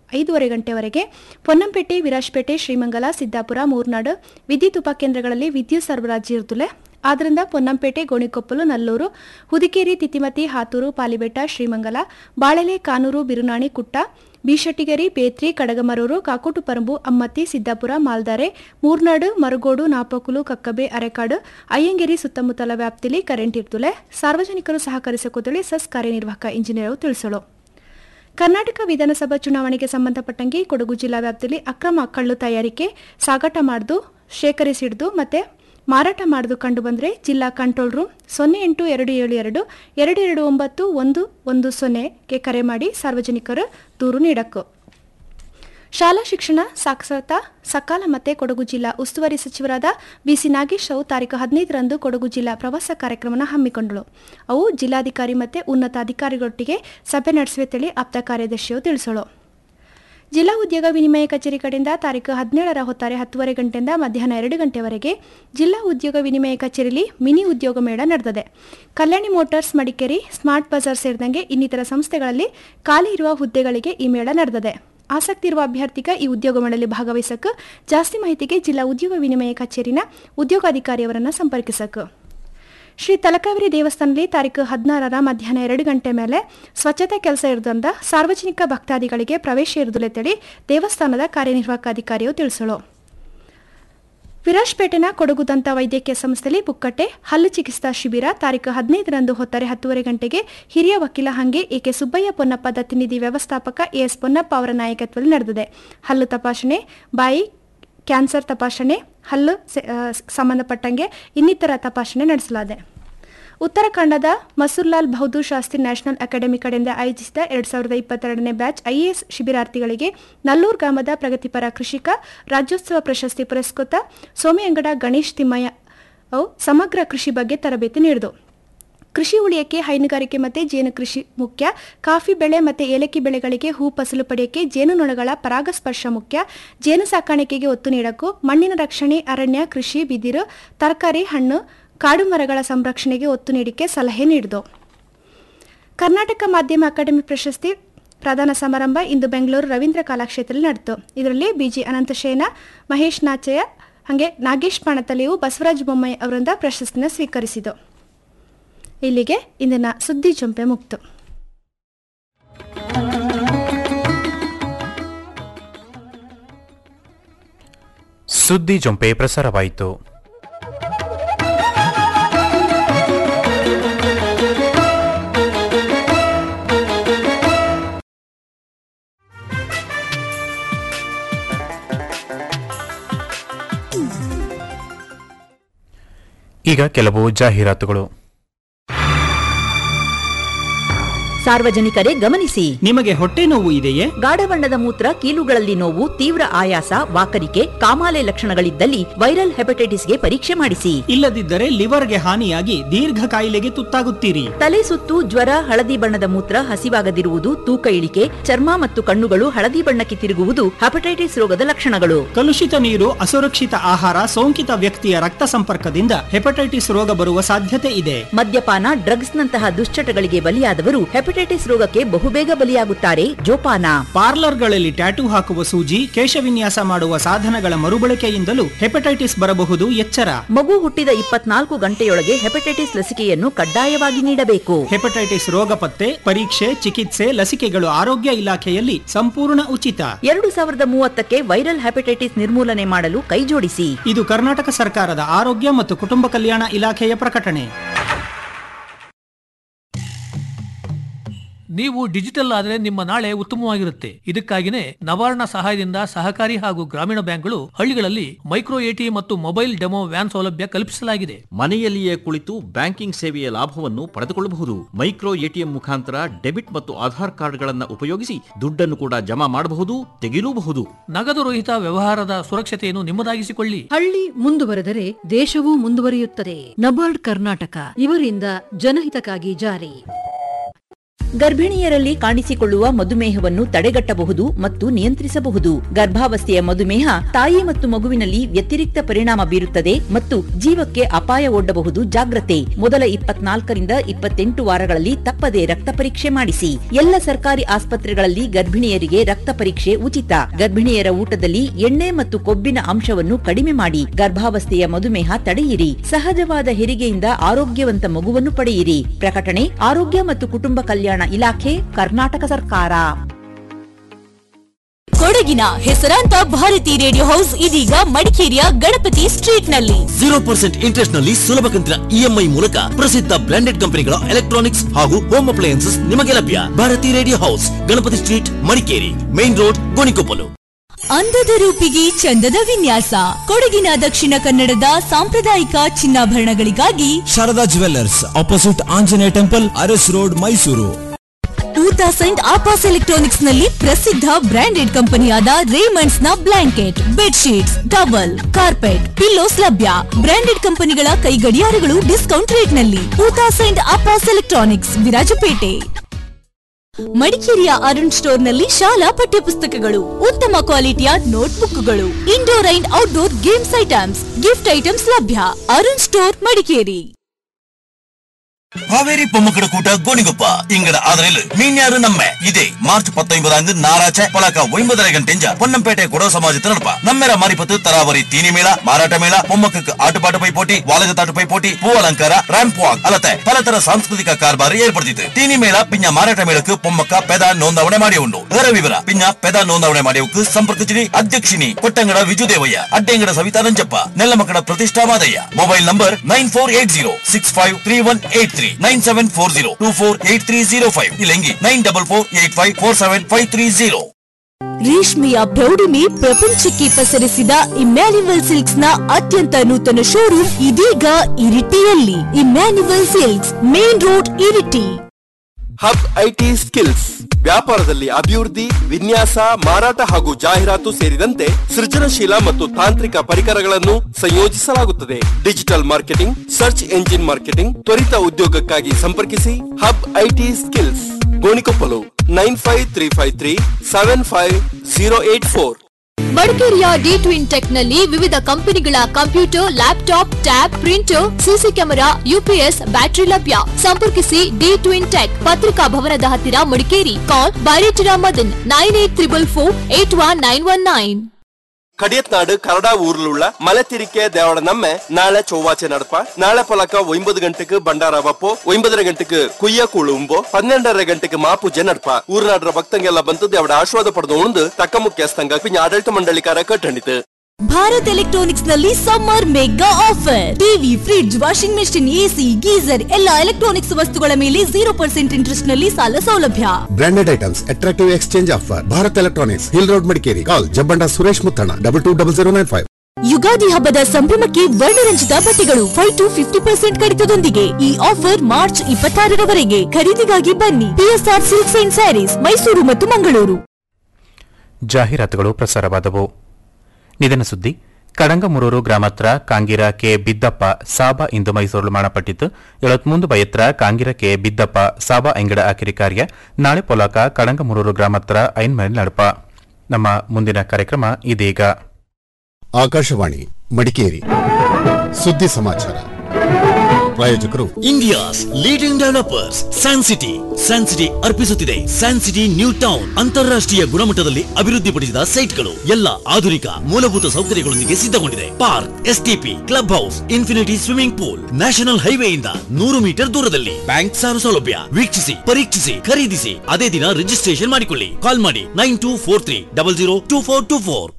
ಐದೂವರೆ ಗಂಟೆವರೆಗೆ ಪೊನ್ನಂಪೇಟೆ ವಿರಾಜಪೇಟೆ ಶ್ರೀಮಂಗಲ ಸಿದ್ದಾಪುರ ಮೂರ್ನಾಡು ವಿದ್ಯುತ್ ಉಪಕೇಂದ್ರಗಳಲ್ಲಿ ವಿದ್ಯುತ್ ಸರಬರಾಜು ಇರುತ್ತಲೆ ಆದ್ದರಿಂದ ಪೊನ್ನಂಪೇಟೆ ಗೋಣಿಕೊಪ್ಪಲು ನಲ್ಲೂರು ಹುದಿಕೇರಿ ತಿತಿಮತಿ ಹಾತೂರು ಪಾಲಿಬೆಟ್ಟ ಶ್ರೀಮಂಗಲ ಬಾಳೆಲೆ ಕಾನೂರು ಬಿರುನಾಣಿ ಕುಟ್ಟ ಬೀಶೆಟ್ಟಿಗೆರಿ ಬೇತ್ರಿ ಕಡಗಮರೂರು ಕಾಕೋಟು ಪರಂಬು ಅಮ್ಮತ್ತಿ ಸಿದ್ದಾಪುರ ಮಾಲ್ದಾರೆ ಮೂರ್ನಾಡು ಮರಗೋಡು ನಾಪಕುಲು ಕಕ್ಕಬೆ ಅರೆಕಾಡು ಅಯ್ಯಂಗೇರಿ ಸುತ್ತಮುತ್ತಲ ವ್ಯಾಪ್ತಿಯಲ್ಲಿ ಕರೆಂಟ್ ಇರ್ತುಲೆ ಸಾರ್ವಜನಿಕರು ಸಹಕರಿಸಿಕೊಳ್ಳಿ ಸಸ್ ಕಾರ್ಯನಿರ್ವಾಹಕ ಇಂಜಿನಿಯರ್ ತಿಳಿಸಲು ಕರ್ನಾಟಕ ವಿಧಾನಸಭಾ ಚುನಾವಣೆಗೆ ಸಂಬಂಧಪಟ್ಟಂಗೆ ಕೊಡಗು ಜಿಲ್ಲಾ ವ್ಯಾಪ್ತಿಯಲ್ಲಿ ಅಕ್ರಮ ಕಳ್ಳು ತಯಾರಿಕೆ ಸಾಗಾಟ ಮಾಡಿದು ಶೇಖರಿಸಿಡ್ದು ಮತ್ತೆ ಮಾರಾಟ ಮಾಡುದು ಕಂಡುಬಂದರೆ ಜಿಲ್ಲಾ ಕಂಟ್ರೋಲ್ ರೂಮ್ ಸೊನ್ನೆ ಎಂಟು ಎರಡು ಏಳು ಎರಡು ಎರಡು ಎರಡು ಒಂಬತ್ತು ಒಂದು ಒಂದು ಸೊನ್ನೆಗೆ ಕರೆ ಮಾಡಿ ಸಾರ್ವಜನಿಕರು ದೂರು ನೀಡಕ್ಕು ಶಾಲಾ ಶಿಕ್ಷಣ ಸಾಕ್ಷರತಾ ಸಕಾಲ ಮತ್ತೆ ಕೊಡಗು ಜಿಲ್ಲಾ ಉಸ್ತುವಾರಿ ಸಚಿವರಾದ ಬಿಸಿ ನಾಗೇಶ್ ಅವು ತಾರೀಕು ಹದಿನೈದರಂದು ಕೊಡಗು ಜಿಲ್ಲಾ ಪ್ರವಾಸ ಕಾರ್ಯಕ್ರಮನ ಹಮ್ಮಿಕೊಂಡಳು ಅವು ಜಿಲ್ಲಾಧಿಕಾರಿ ಮತ್ತೆ ಉನ್ನತ ಅಧಿಕಾರಿಗಳೊಟ್ಟಿಗೆ ಸಭೆ ನಡೆಸುವೆ ಆಪ್ತ ಕಾರ್ಯದರ್ಶಿಯು ತಿಳಿಸಳು ಜಿಲ್ಲಾ ಉದ್ಯೋಗ ವಿನಿಮಯ ಕಚೇರಿ ಕಡೆಯಿಂದ ತಾರೀಕು ಹದಿನೇಳರ ಹೊತ್ತಾರೆ ಹತ್ತುವರೆ ಗಂಟೆಯಿಂದ ಮಧ್ಯಾಹ್ನ ಎರಡು ಗಂಟೆವರೆಗೆ ಜಿಲ್ಲಾ ಉದ್ಯೋಗ ವಿನಿಮಯ ಕಚೇರಿಯಲ್ಲಿ ಮಿನಿ ಉದ್ಯೋಗ ಮೇಳ ನಡೆದಿದೆ Kalyani motors Madikeri smart bazaar ಸೇರಿದಂಗೆ ಇನ್ನಿತರ ಸಂಸ್ಥೆಗಳಲ್ಲಿ ಖಾಲಿ ಇರುವ ಹುದ್ದೆಗಳಿಗೆ ಈ ಮೇಳ ನಡೆದಿದೆ ಆಸಕ್ತಿ ಇರುವ ಅಭ್ಯರ್ಥಿಗ ಈ ಉದ್ಯೋಗ ಮೇಳದಲ್ಲಿ ಭಾಗವಹಿಸಕ್ಕೆ ಜಾಸ್ತಿ ಮಾಹಿತಿಗೆ ಜಿಲ್ಲಾ ಉದ್ಯೋಗ ವಿನಿಮಯ ಕಚೇರಿನ ಉದ್ಯೋಗಾಧಿಕಾರಿಯವರನ್ನು ಸಂಪರ್ಕಿಸಕ್ಕೆ ಶ್ರೀ ತಲಕಾವೇರಿ ದೇವಸ್ಥಾನದಲ್ಲಿ ತಾರೀಕು ಹದಿನಾರರ ಮಧ್ಯಾಹ್ನ ಎರಡು ಗಂಟೆ ಮೇಲೆ ಸ್ವಚ್ಛತೆ ಕೆಲಸ ಇರುವುದರಿಂದ ಸಾರ್ವಜನಿಕ ಭಕ್ತಾದಿಗಳಿಗೆ ಪ್ರವೇಶ ಇರುವುದಿಲ್ಲ ತಿಳಿ ದೇವಸ್ಥಾನದ ಕಾರ್ಯನಿರ್ವಾಹಕ ಅಧಿಕಾರಿಯು ತಿಳಿಸಲು ವಿರಾಜ್ಪೇಟೆನ ಕೊಡಗು ದಂತ ವೈದ್ಯಕೀಯ ಸಂಸ್ಥೆಯಲ್ಲಿ ಪುಕ್ಕಟ್ಟೆ ಹಲ್ಲು ಚಿಕಿತ್ಸಾ ಶಿಬಿರ ತಾರೀಕು ಹದಿನೈದರಂದು ಹೊತ್ತಾರೆ ಹತ್ತುವರೆ ಗಂಟೆಗೆ ಹಿರಿಯ ವಕೀಲ ಹಂಗೆ ಎಕೆ ಸುಬ್ಬಯ್ಯ ಪೊನ್ನಪ್ಪ ದತ್ತಿನಿಧಿ ವ್ಯವಸ್ಥಾಪಕ ಎಎಸ್ ಪೊನ್ನಪ್ಪ ಅವರ ನಾಯಕತ್ವದಲ್ಲಿ ನಡೆದಿದೆ ಹಲ್ಲು ತಪಾಸಣೆ ಬಾಯಿ ಕ್ಯಾನ್ಸರ್ ತಪಾಸಣೆ ಹಲ್ಲು ಸೆ- ಆ, ಸಂಬಂಧಪಟ್ಟಂಗೆ ಇನ್ನಿತರ ತಪಾಸಣೆ ನಡೆಸಲಾಗಿದೆ ಉತ್ತರಾಖಂಡದ ಮಸೂರ್ಲಾಲ್ ಬಹದ್ದೂರ್ ಶಾಸ್ತ್ರಿ ನ್ಯಾಷನಲ್ ಅಕಾಡೆಮಿ ಕಡೆಯಿಂದ ಆಯೋಜಿಸಿದ ಎರಡ್ ಸಾವಿರದ ಇಪ್ಪತ್ತೆರಡನೇ ಬ್ಯಾಚ್ ಐಎಎಸ್ ಶಿಬಿರಾರ್ಥಿಗಳಿಗೆ ನಲ್ಲೂರು ಗ್ರಾಮದ ಪ್ರಗತಿಪರ ಕೃಷಿಕ ರಾಜ್ಯೋತ್ಸವ ಪ್ರಶಸ್ತಿ ಪುರಸ್ಕೃತ ಸೋಮೆಯಂಗಡ ಗಣೇಶ್ ತಿಮ್ಮಯ್ಯ ಅವು ಸಮಗ್ರ ಕೃಷಿ ಬಗ್ಗೆ ತರಬೇತಿ ನೀಡಿದು ಕೃಷಿ ಉಳಿಯಕ್ಕೆ ಹೈನುಗಾರಿಕೆ ಮತ್ತು ಜೇನು ಕೃಷಿ ಮುಖ್ಯ ಕಾಫಿ ಬೆಳೆ ಮತ್ತು ಏಲಕ್ಕಿ ಬೆಳೆಗಳಿಗೆ ಹೂ ಫಸಲು ಪಡೆಯಕ್ಕೆ ಜೇನುನೊಣಗಳ ಪರಾಗಸ್ಪರ್ಶ ಮುಖ್ಯ ಜೇನು ಸಾಕಾಣಿಕೆಗೆ ಒತ್ತು ನೀಡಕ್ಕೂ ಮಣ್ಣಿನ ರಕ್ಷಣೆ ಅರಣ್ಯ ಕೃಷಿ ಬಿದಿರು ತರಕಾರಿ ಹಣ್ಣು ಕಾಡು ಮರಗಳ ಸಂರಕ್ಷಣೆಗೆ ಒತ್ತು ನೀಡಿಕೆ ಸಲಹೆ ನೀಡಿದು ಕರ್ನಾಟಕ ಮಾಧ್ಯಮ ಅಕಾಡೆಮಿ ಪ್ರಶಸ್ತಿ ಪ್ರದಾನ ಸಮಾರಂಭ ಇಂದು ಬೆಂಗಳೂರು ರವೀಂದ್ರ ಕಲಾಕ್ಷೇತ್ರದಲ್ಲಿ ನಡೆಯಿತು ಇದರಲ್ಲಿ ಬಿಜಿ ಅನಂತಶಯನ ಮಹೇಶ್ ನಾಚಯ್ಯ ಹಾಗೆ ನಾಗೇಶ್ ಪಾಣತಲೆಯು ಬಸವರಾಜ ಬೊಮ್ಮಾಯಿ ಅವರಿಂದ ಪ್ರಶಸ್ತಿನ ಸ್ವೀಕರಿಸಿತು ಇಲ್ಲಿಗೆ ಇಂದಿನ ಸುದ್ದಿ ಜಂಪೆ ಮುಕ್ತು ಸುದ್ದಿ ಜೊಂಪೆ ಪ್ರಸಾರವಾಯಿತು ಈಗ ಕೆಲವು ಜಾಹೀರಾತುಗಳು ಸಾರ್ವಜನಿಕರೇ ಗಮನಿಸಿ ನಿಮಗೆ ಹೊಟ್ಟೆ ನೋವು ಇದೆಯೇ ಗಾಢ ಬಣ್ಣದ ಮೂತ್ರ ಕೀಲುಗಳಲ್ಲಿ ನೋವು ತೀವ್ರ ಆಯಾಸ ವಾಕರಿಕೆ ಕಾಮಾಲೆ ಲಕ್ಷಣಗಳಿದ್ದಲ್ಲಿ ವೈರಲ್ ಹೆಪಟೈಟಿಸ್ಗೆ ಪರೀಕ್ಷೆ ಮಾಡಿಸಿ ಇಲ್ಲದಿದ್ದರೆ ಲಿವರ್ಗೆ ಹಾನಿಯಾಗಿ ದೀರ್ಘ ಕಾಯಿಲೆಗೆ ತುತ್ತಾಗುತ್ತೀರಿ ತಲೆ ಸುತ್ತು ಜ್ವರ ಹಳದಿ ಬಣ್ಣದ ಮೂತ್ರ ಹಸಿವಾಗದಿರುವುದು ತೂಕ ಇಳಿಕೆ ಚರ್ಮ ಮತ್ತು ಕಣ್ಣುಗಳು ಹಳದಿ ಬಣ್ಣಕ್ಕೆ ತಿರುಗುವುದು ಹೆಪಟೈಟಿಸ್ ರೋಗದ ಲಕ್ಷಣಗಳು ಕಲುಷಿತ ನೀರು ಅಸುರಕ್ಷಿತ ಆಹಾರ ಸೋಂಕಿತ ವ್ಯಕ್ತಿಯ ರಕ್ತ ಸಂಪರ್ಕದಿಂದ ಹೆಪಟೈಟಿಸ್ ರೋಗ ಬರುವ ಸಾಧ್ಯತೆ ಇದೆ ಮದ್ಯಪಾನ ಡ್ರಗ್ಸ್ ನಂತಹ ದುಶ್ಚಟಗಳಿಗೆ ಬಲಿಯಾದವರು ಹೆಪಟೈಟಿಸ್ ರೋಗಕ್ಕೆ ಬಹುಬೇಗ ಬಲಿಯಾಗುತ್ತಾರೆ ಜೋಪಾನ ಪಾರ್ಲರ್ಗಳಲ್ಲಿ ಟ್ಯಾಟೂ ಹಾಕುವ ಸೂಜಿ ಕೇಶವಿನ್ಯಾಸ ಮಾಡುವ ಸಾಧನಗಳ ಮರುಬಳಕೆಯಿಂದಲೂ ಹೆಪಟೈಟಿಸ್ ಬರಬಹುದು ಎಚ್ಚರ ಮಗು ಹುಟ್ಟಿದ ಇಪ್ಪತ್ನಾಲ್ಕು ಗಂಟೆಯೊಳಗೆ ಹೆಪಟೈಟಿಸ್ ಲಸಿಕೆಯನ್ನು ಕಡ್ಡಾಯವಾಗಿ ನೀಡಬೇಕು ಹೆಪಟೈಟಿಸ್ ರೋಗ ಪತ್ತೆ ಪರೀಕ್ಷೆ ಚಿಕಿತ್ಸೆ ಲಸಿಕೆಗಳು ಆರೋಗ್ಯ ಇಲಾಖೆಯಲ್ಲಿ ಸಂಪೂರ್ಣ ಉಚಿತ ಎರಡು ಸಾವಿರದ ಮೂವತ್ತಕ್ಕೆ ವೈರಲ್ ಹೆಪಟೈಟಿಸ್ ನಿರ್ಮೂಲನೆ ಮಾಡಲು ಕೈಜೋಡಿಸಿ ಇದು ಕರ್ನಾಟಕ ಸರ್ಕಾರದ ಆರೋಗ್ಯ ಮತ್ತು ಕುಟುಂಬ ಕಲ್ಯಾಣ ಇಲಾಖೆಯ ಪ್ರಕಟಣೆ ನೀವು ಡಿಜಿಟಲ್ ಆದರೆ ನಿಮ್ಮ ನಾಳೆ ಉತ್ತಮವಾಗಿರುತ್ತೆ ಇದಕ್ಕಾಗಿನೇ ನವಾರ್ಣ ಸಹಾಯದಿಂದ ಸಹಕಾರಿ ಹಾಗೂ ಗ್ರಾಮೀಣ ಬ್ಯಾಂಕ್ಗಳು ಹಳ್ಳಿಗಳಲ್ಲಿ ಮೈಕ್ರೋ ಎಟಿಎಂ ಮತ್ತು ಮೊಬೈಲ್ ಡೆಮೋ ವ್ಯಾನ್ ಸೌಲಭ್ಯ ಕಲ್ಪಿಸಲಾಗಿದೆ ಮನೆಯಲ್ಲಿಯೇ ಕುಳಿತು ಬ್ಯಾಂಕಿಂಗ್ ಸೇವೆಯ ಲಾಭವನ್ನು ಪಡೆದುಕೊಳ್ಳಬಹುದು ಮೈಕ್ರೋ ಎಟಿಎಂ ಮುಖಾಂತರ ಡೆಬಿಟ್ ಮತ್ತು ಆಧಾರ್ ಕಾರ್ಡ್ಗಳನ್ನು ಉಪಯೋಗಿಸಿ ದುಡ್ಡನ್ನು ಕೂಡ ಜಮಾ ಮಾಡಬಹುದು ತೆಗೆಯಲೂಬಹುದು ನಗದು ರಹಿತ ವ್ಯವಹಾರದ ಸುರಕ್ಷತೆಯನ್ನು ನಿಮ್ಮದಾಗಿಸಿಕೊಳ್ಳಿ ಹಳ್ಳಿ ಮುಂದುವರೆದರೆ ದೇಶವೂ ಮುಂದುವರಿಯುತ್ತದೆ ನಬಾರ್ಡ್ ಕರ್ನಾಟಕ ಇವರಿಂದ ಜನಹಿತಕ್ಕಾಗಿ ಜಾರಿ ಗರ್ಭಿಣಿಯರಲ್ಲಿ ಕಾಣಿಸಿಕೊಳ್ಳುವ ಮಧುಮೇಹವನ್ನು ತಡೆಗಟ್ಟಬಹುದು ಮತ್ತು ನಿಯಂತ್ರಿಸಬಹುದು ಗರ್ಭಾವಸ್ಥೆಯ ಮಧುಮೇಹ ತಾಯಿ ಮತ್ತು ಮಗುವಿನಲ್ಲಿ ವ್ಯತಿರಿಕ್ತ ಪರಿಣಾಮ ಬೀರುತ್ತದೆ ಮತ್ತು ಜೀವಕ್ಕೆ ಅಪಾಯ ಒಡ್ಡಬಹುದು ಜಾಗ್ರತೆ ಮೊದಲ ಇಪ್ಪತ್ನಾಲ್ಕರಿಂದ ಇಪ್ಪತ್ತೆಂಟು ವಾರಗಳಲ್ಲಿ ತಪ್ಪದೆ ರಕ್ತ ಪರೀಕ್ಷೆ ಮಾಡಿಸಿ ಎಲ್ಲ ಸರ್ಕಾರಿ ಆಸ್ಪತ್ರೆಗಳಲ್ಲಿ ಗರ್ಭಿಣಿಯರಿಗೆ ರಕ್ತ ಪರೀಕ್ಷೆ ಉಚಿತ ಗರ್ಭಿಣಿಯರ ಊಟದಲ್ಲಿ ಎಣ್ಣೆ ಮತ್ತು ಕೊಬ್ಬಿನ ಅಂಶವನ್ನು ಕಡಿಮೆ ಮಾಡಿ ಗರ್ಭಾವಸ್ಥೆಯ ಮಧುಮೇಹ ತಡೆಯಿರಿ ಸಹಜವಾದ ಹೆರಿಗೆಯಿಂದ ಆರೋಗ್ಯವಂತ ಮಗುವನ್ನು ಪಡೆಯಿರಿ ಪ್ರಕಟಣೆ ಆರೋಗ್ಯ ಮತ್ತು ಕುಟುಂಬ ಕಲ್ಯಾಣ ಇಲಾಖೆ ಕರ್ನಾಟಕ ಸರ್ಕಾರ ಕೊಡಗಿನ ಹೆಸರಾಂತ ಭಾರತಿ ರೇಡಿಯೋ ಹೌಸ್ ಇದೀಗ ಮಡಿಕೇರಿಯ ಗಣಪತಿ ಸ್ಟ್ರೀಟ್ ನಲ್ಲಿ ಜೀರೋ ಪರ್ಸೆಂಟ್ ಇಂಟ್ರೆಸ್ಟ್ ನಲ್ಲಿ ಸುಲಭ ಕಂತಿನ ಇಎಂಐ ಮೂಲಕ ಪ್ರಸಿದ್ಧ ಬ್ರಾಂಡೆಡ್ ಕಂಪನಿಗಳ ಎಲೆಕ್ಟ್ರಾನಿಕ್ಸ್ ಹಾಗೂ ಹೋಮ್ ಅಪ್ಲಯನ್ಸಸ್ ನಿಮಗೆ ಲಭ್ಯ Bharathi radio house Ganapathi street Madikeri main road Gonikoppal ಅಂದದ ರೂಪಿಗೆ ಚಂದದ ವಿನ್ಯಾಸ ಕೊಡಗಿನ ದಕ್ಷಿಣ ಕನ್ನಡದ ಸಾಂಪ್ರದಾಯಿಕ ಚಿನ್ನಾಭರಣಗಳಿಗಾಗಿ Sharada jewellers opposite Anjaneya temple Aras road Mysuru two thousand ಆಪಾಸ್ ಎಲೆಕ್ಟ್ರಾನಿಕ್ಸ್ ನಲ್ಲಿ ಪ್ರಸಿದ್ಧ ಬ್ರಾಂಡೆಡ್ ಕಂಪನಿಯಾದ ರೇಮಂಡ್ಸ್ ನ blanket bedsheets towel carpet pillows ಲಭ್ಯ ಬ್ರಾಂಡೆಡ್ ಕಂಪನಿಗಳ ಕೈ ಗಡಿಯಾರಗಳು ಡಿಸ್ಕೌಂಟ್ ರೇಟ್ ನಲ್ಲಿ ಟೂ ತೌಸಂಡ್ ಆಪಾಸ್ ಎಲೆಕ್ಟ್ರಾನಿಕ್ಸ್ ವಿರಾಜಪೇಟೆ ಮಡಿಕೇರಿಯ ಅರುಣ್ ಸ್ಟೋರ್ ನಲ್ಲಿ ಶಾಲಾ ಪಠ್ಯಪುಸ್ತಕಗಳು ಉತ್ತಮ ಕ್ವಾಲಿಟಿಯ ನೋಟ್ಬುಕ್ಗಳು indoor and outdoor games items gift items ಲಭ್ಯ ಅರುಣ್ ಸ್ಟೋರ್ ಮಡಿಕೇರಿ காவேரி பொம்மக்கட கூட்ட கோணிகுப்ப இங்கட ஆதரில் மீன்யாரு நம்ம இதே மார்ச் பத்தொன்பதாம் நாராச்ச ಪಲಕ ಒಂಬತ್ತரை ಗಂಟೆಂಜ ಪೊನ್ನಂಪೇಟೆ ಕೊಡೋ ಸಮಾಜದ ನಡಪ ನಮ್ಮೆರ ಮಾರಿಪತ್ತು ತರಾವರಿ ತೀನಿ ಮೇಳ ಮಾರಾಟ ಮೇಳ பொம்மக்கு ಆಟಪಾಟ ಪೈಪೋಟಿ ವಾಲಗ ತಾಟು ಪೈಪೋಟಿ ಪೂ ಅಲಂಕಾರ ರ್ಯಾಂಪ್ ವಾಕ್ ಅಲ್ಲದೆ ಪಲತರ ಸಾಂಸ್ಕೃತಿಕ ಕಾರ್ಬಾರಿ ಏರ್ಪಡಿಸಿತು ತೀನಿ ಮೇಳ ಪಿಂಜ ಮಾರಾಟ ಮೇಳಕ್ಕೆ பொಮ್ಮಕ್ಕ ಪೆದ ನೋಂದಾವಣೆ ಮಾಡಿ ಉಂಡು ಅದರ ವಿವರ ಪಿಂಜ ಪೆದ ನೋಂದಾವಣೆ ಮಾಡಿಯಕ್ಕೆ ಸಂಪರ್ಕಿಸಿರಿ ಅಧ್ಯಕ್ಷಿನಿ ಕೊಟ್ಟಂಗಡ ವಿಜುದೇವಯ್ಯ ಅಡ್ಡೆಂಗಡ Savita Nanjappa Nellamakkada Prathishta Madaiah mobile number nine four eight zero six five three one eight three nine seven four zero two four eight three zero five ಇಲ್ಲಂಗಿ nine double four eight five four seven five three zero ರೇಷ್ಮೆಯ ಪ್ರೌಢಿಮೆ ಪ್ರಪಂಚಕ್ಕೆ ಪಸರಿಸಿದ ಇಮ್ಯಾನ್ಯುವಲ್ ಸಿಲ್ಕ್ಸ್ ನ ಅತ್ಯಂತ ನೂತನ ಶೋರೂಮ್ ಇದೀಗ ಇರಿಟಿಯಲ್ಲಿ Emmanuel silks main road Iritty hub IT skills ವ್ಯಾಪಾರದಲ್ಲಿ ಅಭಿವೃದ್ಧಿ ವಿನ್ಯಾಸ ಮಾರಾಟ ಹಾಗೂ ಜಾಹೀರಾತು ಸೇರಿದಂತೆ ಸೃಜನಶೀಲ ಮತ್ತು ತಾಂತ್ರಿಕ ಪರಿಕರಗಳನ್ನು ಸಂಯೋಜಿಸಲಾಗುತ್ತದೆ digital marketing search engine marketing ತ್ವರಿತ ಉದ್ಯೋಗಕ್ಕಾಗಿ ಸಂಪರ್ಕಿಸಿ hub IT skills Gonikoppal nine five three five three seven five zero eight four ಮಡಿಕೇರಿಯ ಡಿ ಟ್ವಿನ್ ಟೆಕ್ ನಲ್ಲಿ ವಿವಿಧ ಕಂಪನಿಗಳ computer laptop tab printer CC camera UPS battery ಲಭ್ಯ ಸಂಪರ್ಕಿಸಿ ಡಿ ಟ್ವಿನ್ ಟೆಕ್ ಪತ್ರಿಕಾ ಭವನದ ಹತ್ತಿರ Madikeri call Bairetira Madan nine eight triple four eight one nine one nine കടിയത്നാട് കരടാവൂരിലുള്ള മലത്തിരിക്കെ ദേവട നമ്മെ നാളെ ചൊവ്വാഴ്ച നടപ്പ നാളെ പൊലക്ക ഒമ്പത് ഗಂಟೆക്ക് ಬಂಡಾರ ಬಪ್ಪು ಒಂಬದರ ಗಂಟೆಗೆ ಕುಯ್ಯ ಕುಳುಂಬು ಪನ್ನೆಂಡರ ಗಂಟೆಗೆ ಮಾಪೂಜೆ ನಡ್ಪ ಊರಿನಾಡ್ರ ಭಕ್ತಂಗೆಲ್ಲ ಬಂತು ದೇವಡ ಆಶೀರ್ವಾದ ಪಡೆದು ಉಳಿದು ತಕ್ಕ ಮುಖ್ಯಸ್ಥಂಗ ಪಿಂಜ ಆಡಳಿತ ಮಂಡಳಿಕಾರ ಕಟ್ಟಣಿತು ಭಾರತ್ ಎಲೆಕ್ಟ್ರಾನಿಕ್ಸ್ ನಲ್ಲಿ summer mega offer TV fridge washing machine AC geyser ಎಲ್ಲ ಎಲೆಕ್ಟ್ರಾನಿಕ್ಸ್ ವಸ್ತುಗಳ ಮೇಲೆ ಜೀರೋ ಪರ್ಸೆಂಟ್ ಇಂಟ್ರೆಸ್ಟ್ ನಲ್ಲಿ ಸಾಲ ಸೌಲಭ್ಯ branded items attractive exchange offer Bharat electronics hill road Madikeri call Jabbanda Suresh Muthanna double two double zero nine five Ugadi ಹಬ್ಬದ ಸಂಭ್ರಮಕ್ಕೆ ವರ್ಣರಂಜಿತ ಬಟ್ಟೆಗಳು ಫೈವ್ ಟು ಫಿಫ್ಟಿ ಪರ್ಸೆಂಟ್ ಕಡಿತದೊಂದಿಗೆ ಈ ಆಫರ್ ಮಾರ್ಚ್ ಇಪ್ಪತ್ತಾರರವರೆಗೆ ಖರೀದಿಗಾಗಿ ಬನ್ನಿ PSR silks and saris Mysuru ಮತ್ತು ಮಂಗಳೂರು ಜಾಹೀರಾತುಗಳು ಪ್ರಸಾರವಾದವು ನಿಧನ ಸುದ್ದಿ ಕಡಂಗಮುರೂರು ಗ್ರಾಮತ್ರ ಕಾಂಗಿರ ಕೆ ಬಿದ್ದಪ್ಪ ಸಾಬಾ ಇಂದು ಮೈಸೂರು ಮಾಡಪಟ್ಟಿದ್ದು ಎಳತ್ಮೂಂದು ಬಯತ್ರ ಕಾಂಗಿರ ಕೆ ಬಿದ್ದಪ್ಪ ಸಾಬಾ ಎಂಗಡ ಆಕಿರಿ ಕಾರ್ಯ ನಾಳೆ ಪೊಲಾಕ ಕಡಂಗಮುರೂರು ಗ್ರಾಮತ್ರ ಐನ್ಮನೆ ನಡಪ ನಮ್ಮ ಮುಂದಿನ ಕಾರ್ಯಕ್ರಮ ಇದೀಗ ಆಕಾಶವಾಣಿ ಮಡಿಕೇರಿ ಸುದ್ದಿ ಸಮಾಚಾರ ಪ್ರಾಯೋಜಕರು India's leading developers san city san city ಅರ್ಪಿಸುತ್ತಿದೆ ಸ್ಯಾನ್ ಸಿಟಿ ನ್ಯೂ ಟೌನ್ ಅಂತಾರಾಷ್ಟ್ರೀಯ ಗುಣಮಟ್ಟದಲ್ಲಿ ಅಭಿವೃದ್ಧಿಪಡಿಸಿದ ಸೈಟ್ಗಳು ಎಲ್ಲ ಆಧುನಿಕ ಮೂಲಭೂತ ಸೌಕರ್ಯಗಳೊಂದಿಗೆ ಸಿದ್ಧಗೊಂಡಿದೆ park STP club house infinity swimming pool national ಹೈವೇಯಿಂದ ನೂರು ಮೀಟರ್ ದೂರದಲ್ಲಿ ಬ್ಯಾಂಕ್ ಸಾಲ ಸೌಲಭ್ಯ ವೀಕ್ಷಿಸಿ ಪರೀಕ್ಷಿಸಿ ಖರೀದಿಸಿ ಅದೇ ದಿನ ರಿಜಿಸ್ಟ್ರೇಷನ್ ಮಾಡಿಕೊಳ್ಳಿ ಕಾಲ್ ಮಾಡಿ nine two four three double zero two four two four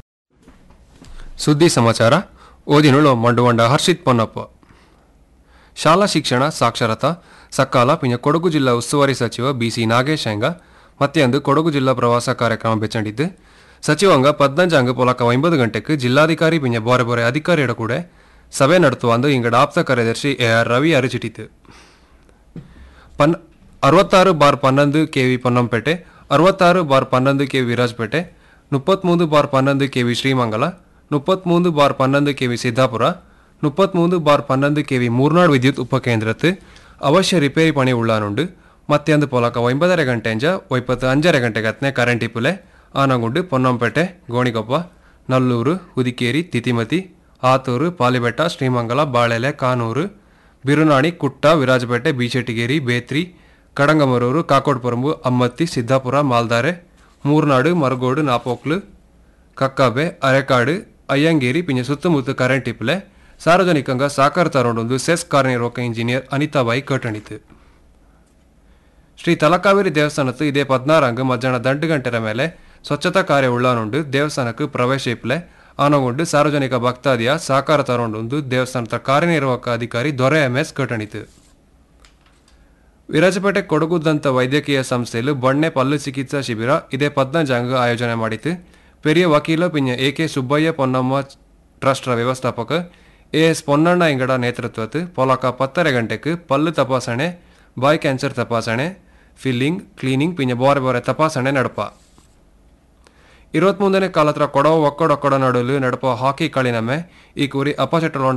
ಸುದ್ದಿ ಸಮಾಚಾರ ಓದಿನುಳು ಮಂಡುವಂಡ ಹರ್ಷಿತ್ ಪೊನ್ನಪ್ಪ ಶಾಲಾ ಶಿಕ್ಷಣ ಸಾಕ್ಷರತಾ ಸಕಾಲ ಪಿಂಜ ಕೊಡಗು ಜಿಲ್ಲಾ ಉಸ್ತುವಾರಿ ಸಚಿವ ಬಿಸಿ ನಾಗೇಶ್ ಹೆಂಗ ಮತ್ತೆಂದು ಕೊಡಗು ಜಿಲ್ಲಾ ಪ್ರವಾಸ ಕಾರ್ಯಕ್ರಮ ಬೆಚ್ಚಂಡಿದ್ದು ಸಚಿವಂಗ ಪದ್ನಂಜಾಂಗ ಪೊಲಕ ಒಂಬತ್ತು ಗಂಟೆಗೆ ಜಿಲ್ಲಾಧಿಕಾರಿ ಪಿಂಜ ಬೋರೆ ಬೋರೆ ಅಧಿಕಾರಿಯಡ ಕೂಡ ಸಭೆ ನಡೆത്തുವ ಅಂದು ಇಂಗಡ ಆಪ್ತ ಕಾರ್ಯದರ್ಶಿ ಎ ಆರ್ ರವಿ ಅರಿಚಿಟ್ಟಿತು ಪನ್ ಅರವತ್ತಾರು ಬಾರ್ ಪನ್ನೊಂದು ಕೆ ವಿ ಪೊನ್ನಂಪೇಟೆ ಅರವತ್ತಾರು ಬಾರ್ ಪನ್ನೊಂದು ಕೆ ವಿರಾಜಪೇಟೆ ಮುಪ್ಪತ್ಮೂರು ಬಾರ್ ಪನ್ನೊಂದು ಕೆ ವಿ ಶ್ರೀಮಂಗಲ ಮುಪ್ಪತ್ಮೂರು ಬಾರ್ ಪನ್ನೊಂದು ಕೆ ವಿ ಸಿದ್ದಾಪುರ முப்பத்மூன்று பார் பன்னெண்டு கேவி மூர்நாடு வித்யுத் உபகேந்திரத்து அவசிய ரிப்பேரி பணி உள்ளானுண்டு ಮತ್ತೊಂದು ಪೋಲಕ ಒಂಬತ್ತರೆ ಗಂಟೆಂಜ ಒಪ್ಪತ್ತು ಅಂಜರೆ ಗಂಟೆಗತ್ನೆ ಕರೆಂಟ್ ಇಪ್ಪುಲೆ ಆನಗುಂಡು ಪೊನ್ನಂಪೇಟೆ ಗೋಣಿಗೊಪ್ಪ ನಲ್ಲೂರು ಹುದಿಕೇರಿ ತಿತಿಮತಿ ಆತೂರು ಪಾಲಿಬೆಟ್ಟ ಶ್ರೀಮಂಗಲ ಬಾಳೆಲೆ ಕಾನೂರು ಬಿರುನಾಣಿ ಕುಟ್ಟ ವಿರಾಜಪೇಟೆ ಬೀಚೆಟಿಗೇರಿ ಬೇತ್ರಿ ಕಡಂಗಮರೂರು ಕಾಕೋಡ್ಪುರಂಬು ಅಮ್ಮತ್ತಿ ಸಿದ್ದಾಪುರ ಮಾಲ್ದಾರೆ ಮೂರ್ನಾಡು ಮರಗೋಡು ನಾಪೋಕ್ಲು ಕಕ್ಕಾಬೆ ಅರೆಕಾಡು ಅಯ್ಯಂಗೇರಿ ಪಿಂಜ ಸುತ್ತಮುತ್ತ ಕರೆಂಟ್ ಇಪ್ಪಲೆ ಸಾರ್ವಜನಿಕಂಗ ಸಾಕಾರ ತರೋಡೊಂದು ಸೆಸ್ ಕಾರ್ಯನಿರ್ವಾಹಕ ಇಂಜಿನಿಯರ್ ಅನಿತಾಬಾಯಿ ಕಟಣಿತು ಶ್ರೀ ತಲಕಾವೇರಿ ದೇವಸ್ಥಾನತ್ತು ಇದೇ ಪದ್ನಾರಂಗ ಮಧ್ಯಾಹ್ನ ದಂಡು ಗಂಟೆರ ಮೇಲೆ ಸ್ವಚ್ಛತಾ ಕಾರ್ಯ ಉಳ್ಳಾನುಂಡು ದೇವಸ್ಥಾನಕ್ಕೆ ಪ್ರವೇಶ ಇಪ್ಪಲೆ ಆನಗೊಂಡು ಸಾರ್ವಜನಿಕ ಭಕ್ತಾದಿಯ ಸಾಕಾರ ತರೋಂಡು ದೇವಸ್ಥಾನದ ಕಾರ್ಯನಿರ್ವಾಹಕ ಅಧಿಕಾರಿ ದೊರೆ ಎಂಎಸ್ ಕಟಣಿತು ವಿರಾಜಪೇಟೆ ಕೊಡಗುದಂತ ವೈದ್ಯಕೀಯ ಸಂಸ್ಥೆಯಲ್ಲಿ ಬಣ್ಣೆ ಪಲ್ಲು ಚಿಕಿತ್ಸಾ ಶಿಬಿರ ಇದೇ ಪದ್ನಂಜಾಂಗ ಆಯೋಜನೆ ಮಾಡಿತು ಪೆರಿಯ ವಕೀಲ ಪಿಂಜ ಎ ಕೆ ಸುಬ್ಬಯ್ಯ ಪೊನ್ನಮ್ಮ ಟ್ರಸ್ಟ್ರ ವ್ಯವಸ್ಥಾಪಕ ಎ ಎಸ್ ಪೊನ್ನಣ್ಣ ಇಂಗಡ ನೇತೃತ್ವತ್ತು ಪೊಲಕ ಪತ್ತರೆ ಗಂಟೆಗೆ ಪಲ್ಲು ತಪಾಸಣೆ ಬಾಯ್ ಕ್ಯಾನ್ಸರ್ ತಪಾಸಣೆ ಫಿಲ್ಲಿಂಗ್ ಕ್ಲೀನಿಂಗ್ ಪಿಂಜ ಬೋರೆ ಬೋರೆ ತಪಾಸಣೆ ನಡಪ ಇರುವತ್ಮೂರನೇ ಕಾಲತ್ರ ಕೊಡವ ಒಕ್ಕಡೊಕ್ಕಡ ನಡುಲು ನಡಪ ಹಾಕಿ ಕಳಿನಮ್ಮೆ ಈ ಕೂರಿ ಅಪಚಟಲೊಂಡ